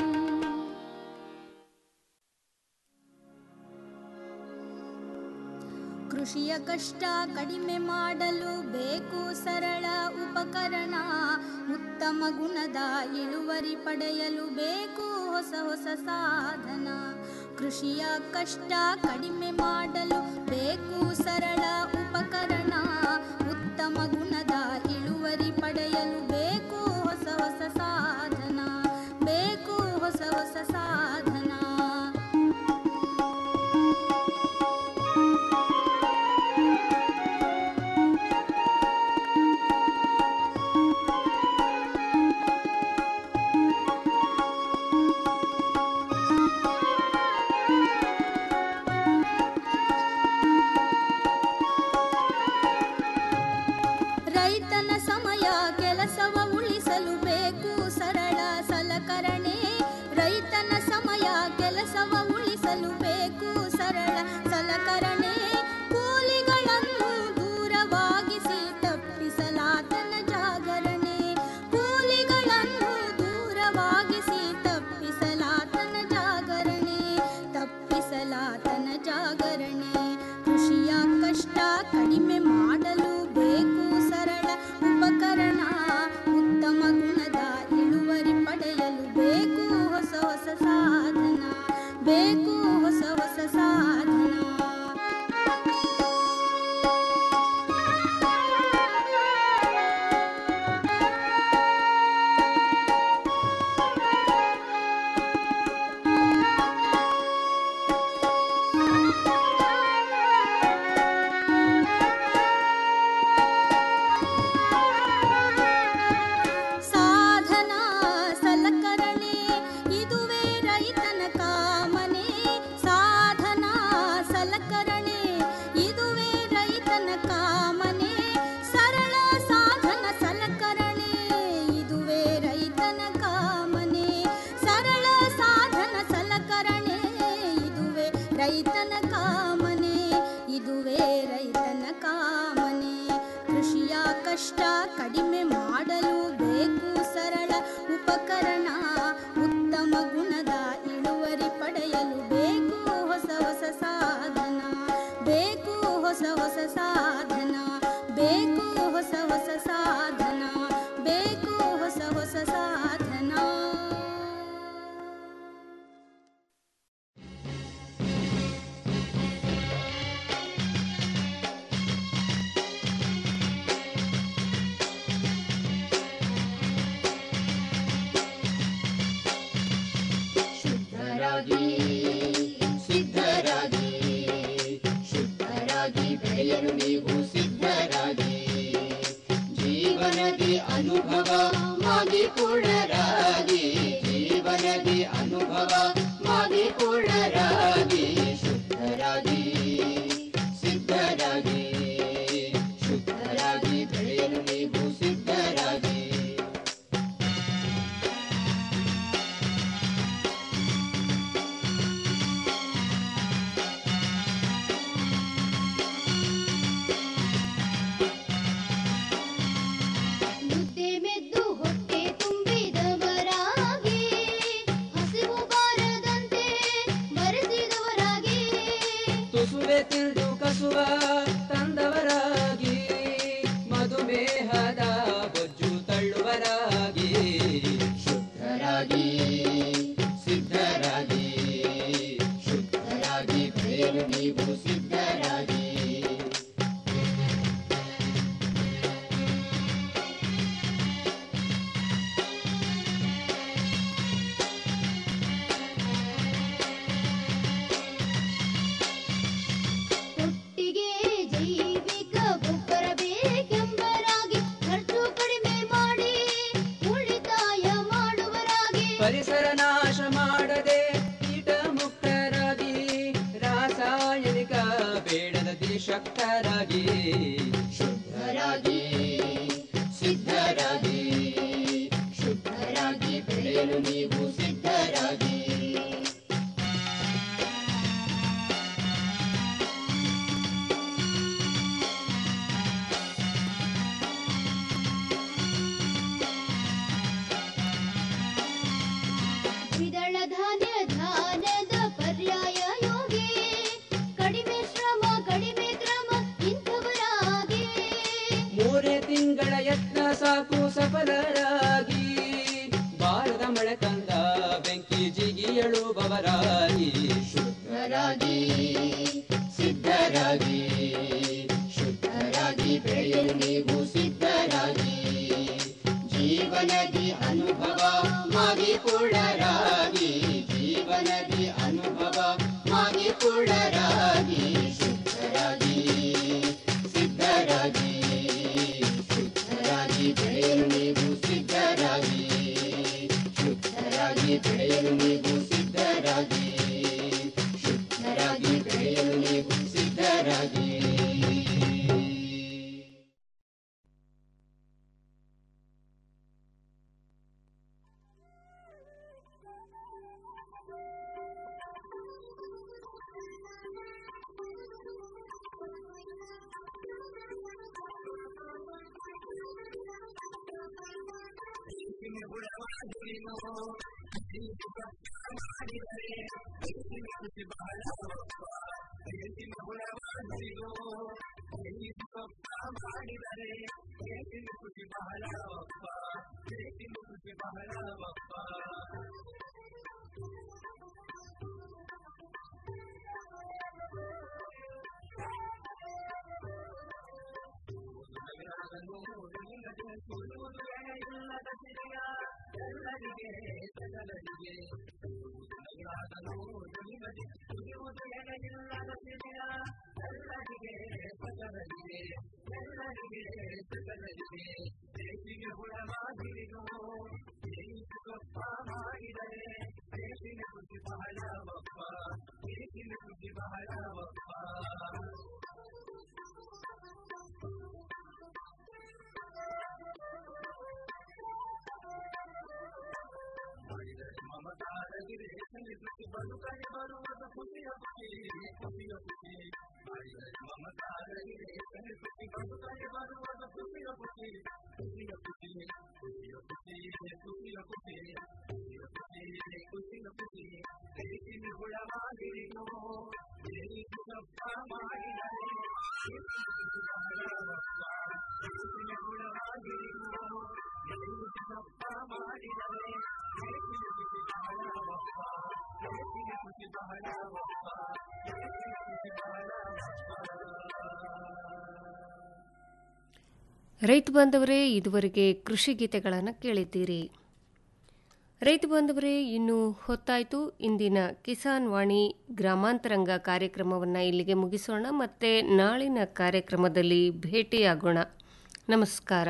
ಕೃಷಿಯ ಕಷ್ಟ ಕಡಿಮೆ ಮಾಡಲು ಬೇಕು ಸರಳ ಉಪಕರಣ ಉತ್ತಮ ಗುಣದ ಇಳುವರಿ ಪಡೆಯಲು ಬೇಕು ಹೊಸ ಹೊಸ ಸಾಧನ ಕೃಷಿಯ ಕಷ್ಟ ಕಡಿಮೆ ಮಾಡಲು ಬೇಕು ಕಡಿಮೆ ಮಾಡಲು ಬೇಕು ಸರಳ ಉಪಕರಣ ಉತ್ತಮ ಗುಣದ ಇಳುವರಿ ಪಡೆಯಲು ಬೇಕು ಹೊಸ ಹೊಸ ಸಾಧನ ಬೇಕು ಹೊಸ ಹೊಸ ಸಾಧನ ಸಾಧನ ಸಲಕರಣೆ ಇದುವೇ ರೈತನ ಕಾಮನೆ ಸಾಧನ ಸಲಕರಣೆ ಇದುವೇ ರೈತನ ಕಾಮನೆ ಸರಳ ಸಾಧನ ಸಲಕರಣೆ ಇದುವೇ ರೈತನ ಕಾಮನೆ ಸರಳ ಸಾಧನ ಸಲಕರಣೆ ಇದುವೇ ರೈತನ ಕಾಮನೆ ಇದುವೇ ರೈತನ ಕಾಮನೆ ಕೃಷಿಯ ಕಷ್ಟ ಕಡಿಮೆ ಮಾಡಲು ಬೇಕು ಸರಳ ಉಪಕರಣ ಉತ್ತಮ ಗುಣದ ಇಳುವರಿ ಪಡೆಯಲು ಬೇಕು ಹೊಸ ಹೊಸ ಸಾಧನ ಬೇಕು ಹೊಸ ಹೊಸ ಸಾಧನ ಬೇಕು ಹೊಸ ಹೊಸ ಸಾಧನ ಬೇಕು ಹೊಸ ಹೊಸ ಸಾಧನ ಶುದ್ಧರಾಗಿ ಸಿದ್ಧರಾಗಿ ಶುದ್ಧರಾಗಿ ಬೆಳೆಯಲು ನೀವು ಸಿದ್ಧರಾಗಿ ಜೀವನದಿ ಅನುಭವ ಮಾಗಿಪೂರ್ಣರಾಗಿ ಜೀವನದಿ ಅನುಭವ ಮಾಗಿಪೂರ್ಣರಾಗಿ ಶುದ್ಧರಾಗಿ ಸಿದ್ಧರಾಗಿ ಶುದ್ಧರಾಗಿ ಬೆಳೆಯಲು ನೀವು ಸಿದ್ಧರಾಗಿ ಮುದ್ದೆ ಮೆದ್ದು ಹೊಟ್ಟೆ ತುಂಬಿದವರಾಗಿ ಹಸಿವು ಬಾರದಂತೆ ಬರೆಸಿದವರಾಗಿ ತುಸುವೆ ತಿಳಿದು ಕಸುವ ತಂದವರಾಗಿ ಮಧುಮೇಹದ ಬೊಜ್ಜು ತಳ್ಳುವರಾಗಿ ಶುದ್ಧರಾಗಿ ಸಿದ್ಧರಾಗಿ ಶುದ್ಧರಾಗಿ ಬೆಳೆಯಲು ನೀವು ಸಿದ್ಧರಾಗಿ ಒಟ್ಟಿಗೆ ಜೈವಿಕ ಗೊಬ್ಬರ ಬೇಕೆಂಬರಾಗಿ ಖರ್ಚು ಕಡಿಮೆ ಮಾಡಿ ಉಳಿತಾಯ ಮಾಡುವರಾಗಿ ಪರಿಸರ ನಾಶ ಮಾಡದೆ ಕೀಟ ಮುಕ್ತರಾಗಿ ರಾಸಾಯನಿಕ ಬೇಡದ ಶಕ್ತರಾಗಿ ಶುದ್ಧರಾಗಿ ಸಿದ್ಧರಾಗಿ ಶುದ್ಧರಾಗಿ ಬೆಳೆಯಲು ನೀವು ಸಿದ್ಧರಾಗಿ ದ್ವಿದಳ ಧಾನ್ಯ ಧಾನ್ಯದ ಪರ್ಯಾಯ ಯೋಗಿ ಕಡಿಮೆ ಶ್ರಮ ಕಡಿಮೆ ಕ್ರಮ ಇಂಥವರಾಗಿ ಮೂರೇ ತಿಂಗಳ ಯತ್ನ ಸಾಕು ಸಫಲರಾಗಿ ಬಾರದ ಮಳೆ ತಂದ ಬೆಂಕಿ ಜಿಗಿಯಳುವವರಾಗಿ ಶುದ್ಧರಾಗಿ ಸಿದ್ಧರಾಗಿ ಶುದ್ಧರಾಗಿ ಬೆಳೆಯಲು ನೀವು ಸಿದ್ಧರಾಗಿ ಜೀವನದಿ ಅನುಭವ ಮಾಗಿಪೂರ್ಣರಾಗಿ ಜೀವನದಿ ಅನುಭವ ಮಾಗಿಪೂರ್ಣರಾಗಿ ಶುದ್ಧರಾಗಿ ಸಿದ್ಧರಾಗಿ ಶುದ್ಧರಾಗಿ ಬೆಳೆಯಲು ನೀವು ಸಿದ್ಧರಾಗಿ ಶುದ್ಧರಾಗಿ ಬೆಳೆಯಲು ನೀವು ಸಿದ್ಧರಾಗಿ ಶುದ್ಧರಾಗಿ ಬೆಳೆಯಲು ನೀವು ಸಿದ್ಧರಾಗಿ ಬಹಳ ರೈತ ಬಾಂಧವರೇ ಇದುವರೆಗೆ ಕೃಷಿ ಗೀತೆಗಳನ್ನು ಕೇಳಿದ್ದೀರಿ ರೈತ ಬಾಂಧವರೇ ಇನ್ನು ಹೊತ್ತಾಯಿತು ಇಂದಿನ ಕಿಸಾನ್ ವಾಣಿ ಗ್ರಾಮಾಂತರಂಗ ಕಾರ್ಯಕ್ರಮವನ್ನು ಇಲ್ಲಿಗೆ ಮುಗಿಸೋಣ ಮತ್ತೆ ನಾಳಿನ ಕಾರ್ಯಕ್ರಮದಲ್ಲಿ ಭೇಟಿಯಾಗೋಣ ನಮಸ್ಕಾರ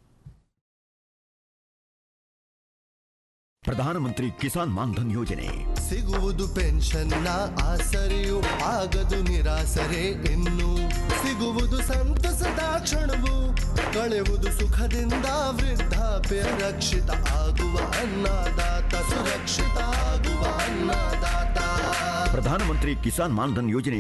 ಪ್ರಧಾನಮಂತ್ರಿ ಕಿಸಾನ್ ಮಾನ್ಧನ್ ಯೋಜನೆ ಸಿಗುವುದು ಪೆನ್ಷನ್ನ ಆಸರೆಯು ಆಗದು ನಿರಾಸರೆ ಇನ್ನು ಸಿಗುವುದು ಸಂತಸದ ಕ್ಷಣವು ಕಳೆಯುವುದು ಸುಖದಿಂದ ವೃದ್ಧಾಪ್ಯ ರಕ್ಷಿತ ಆಗುವ ಅನ್ನದಾತ ಸುರಕ್ಷಿತ ಆಗುವ ಅನ್ನದಾತ ಪ್ರಧಾನಮಂತ್ರಿ ಕಿಸಾನ್ ಮಾನ್ಧನ್ ಯೋಜನೆ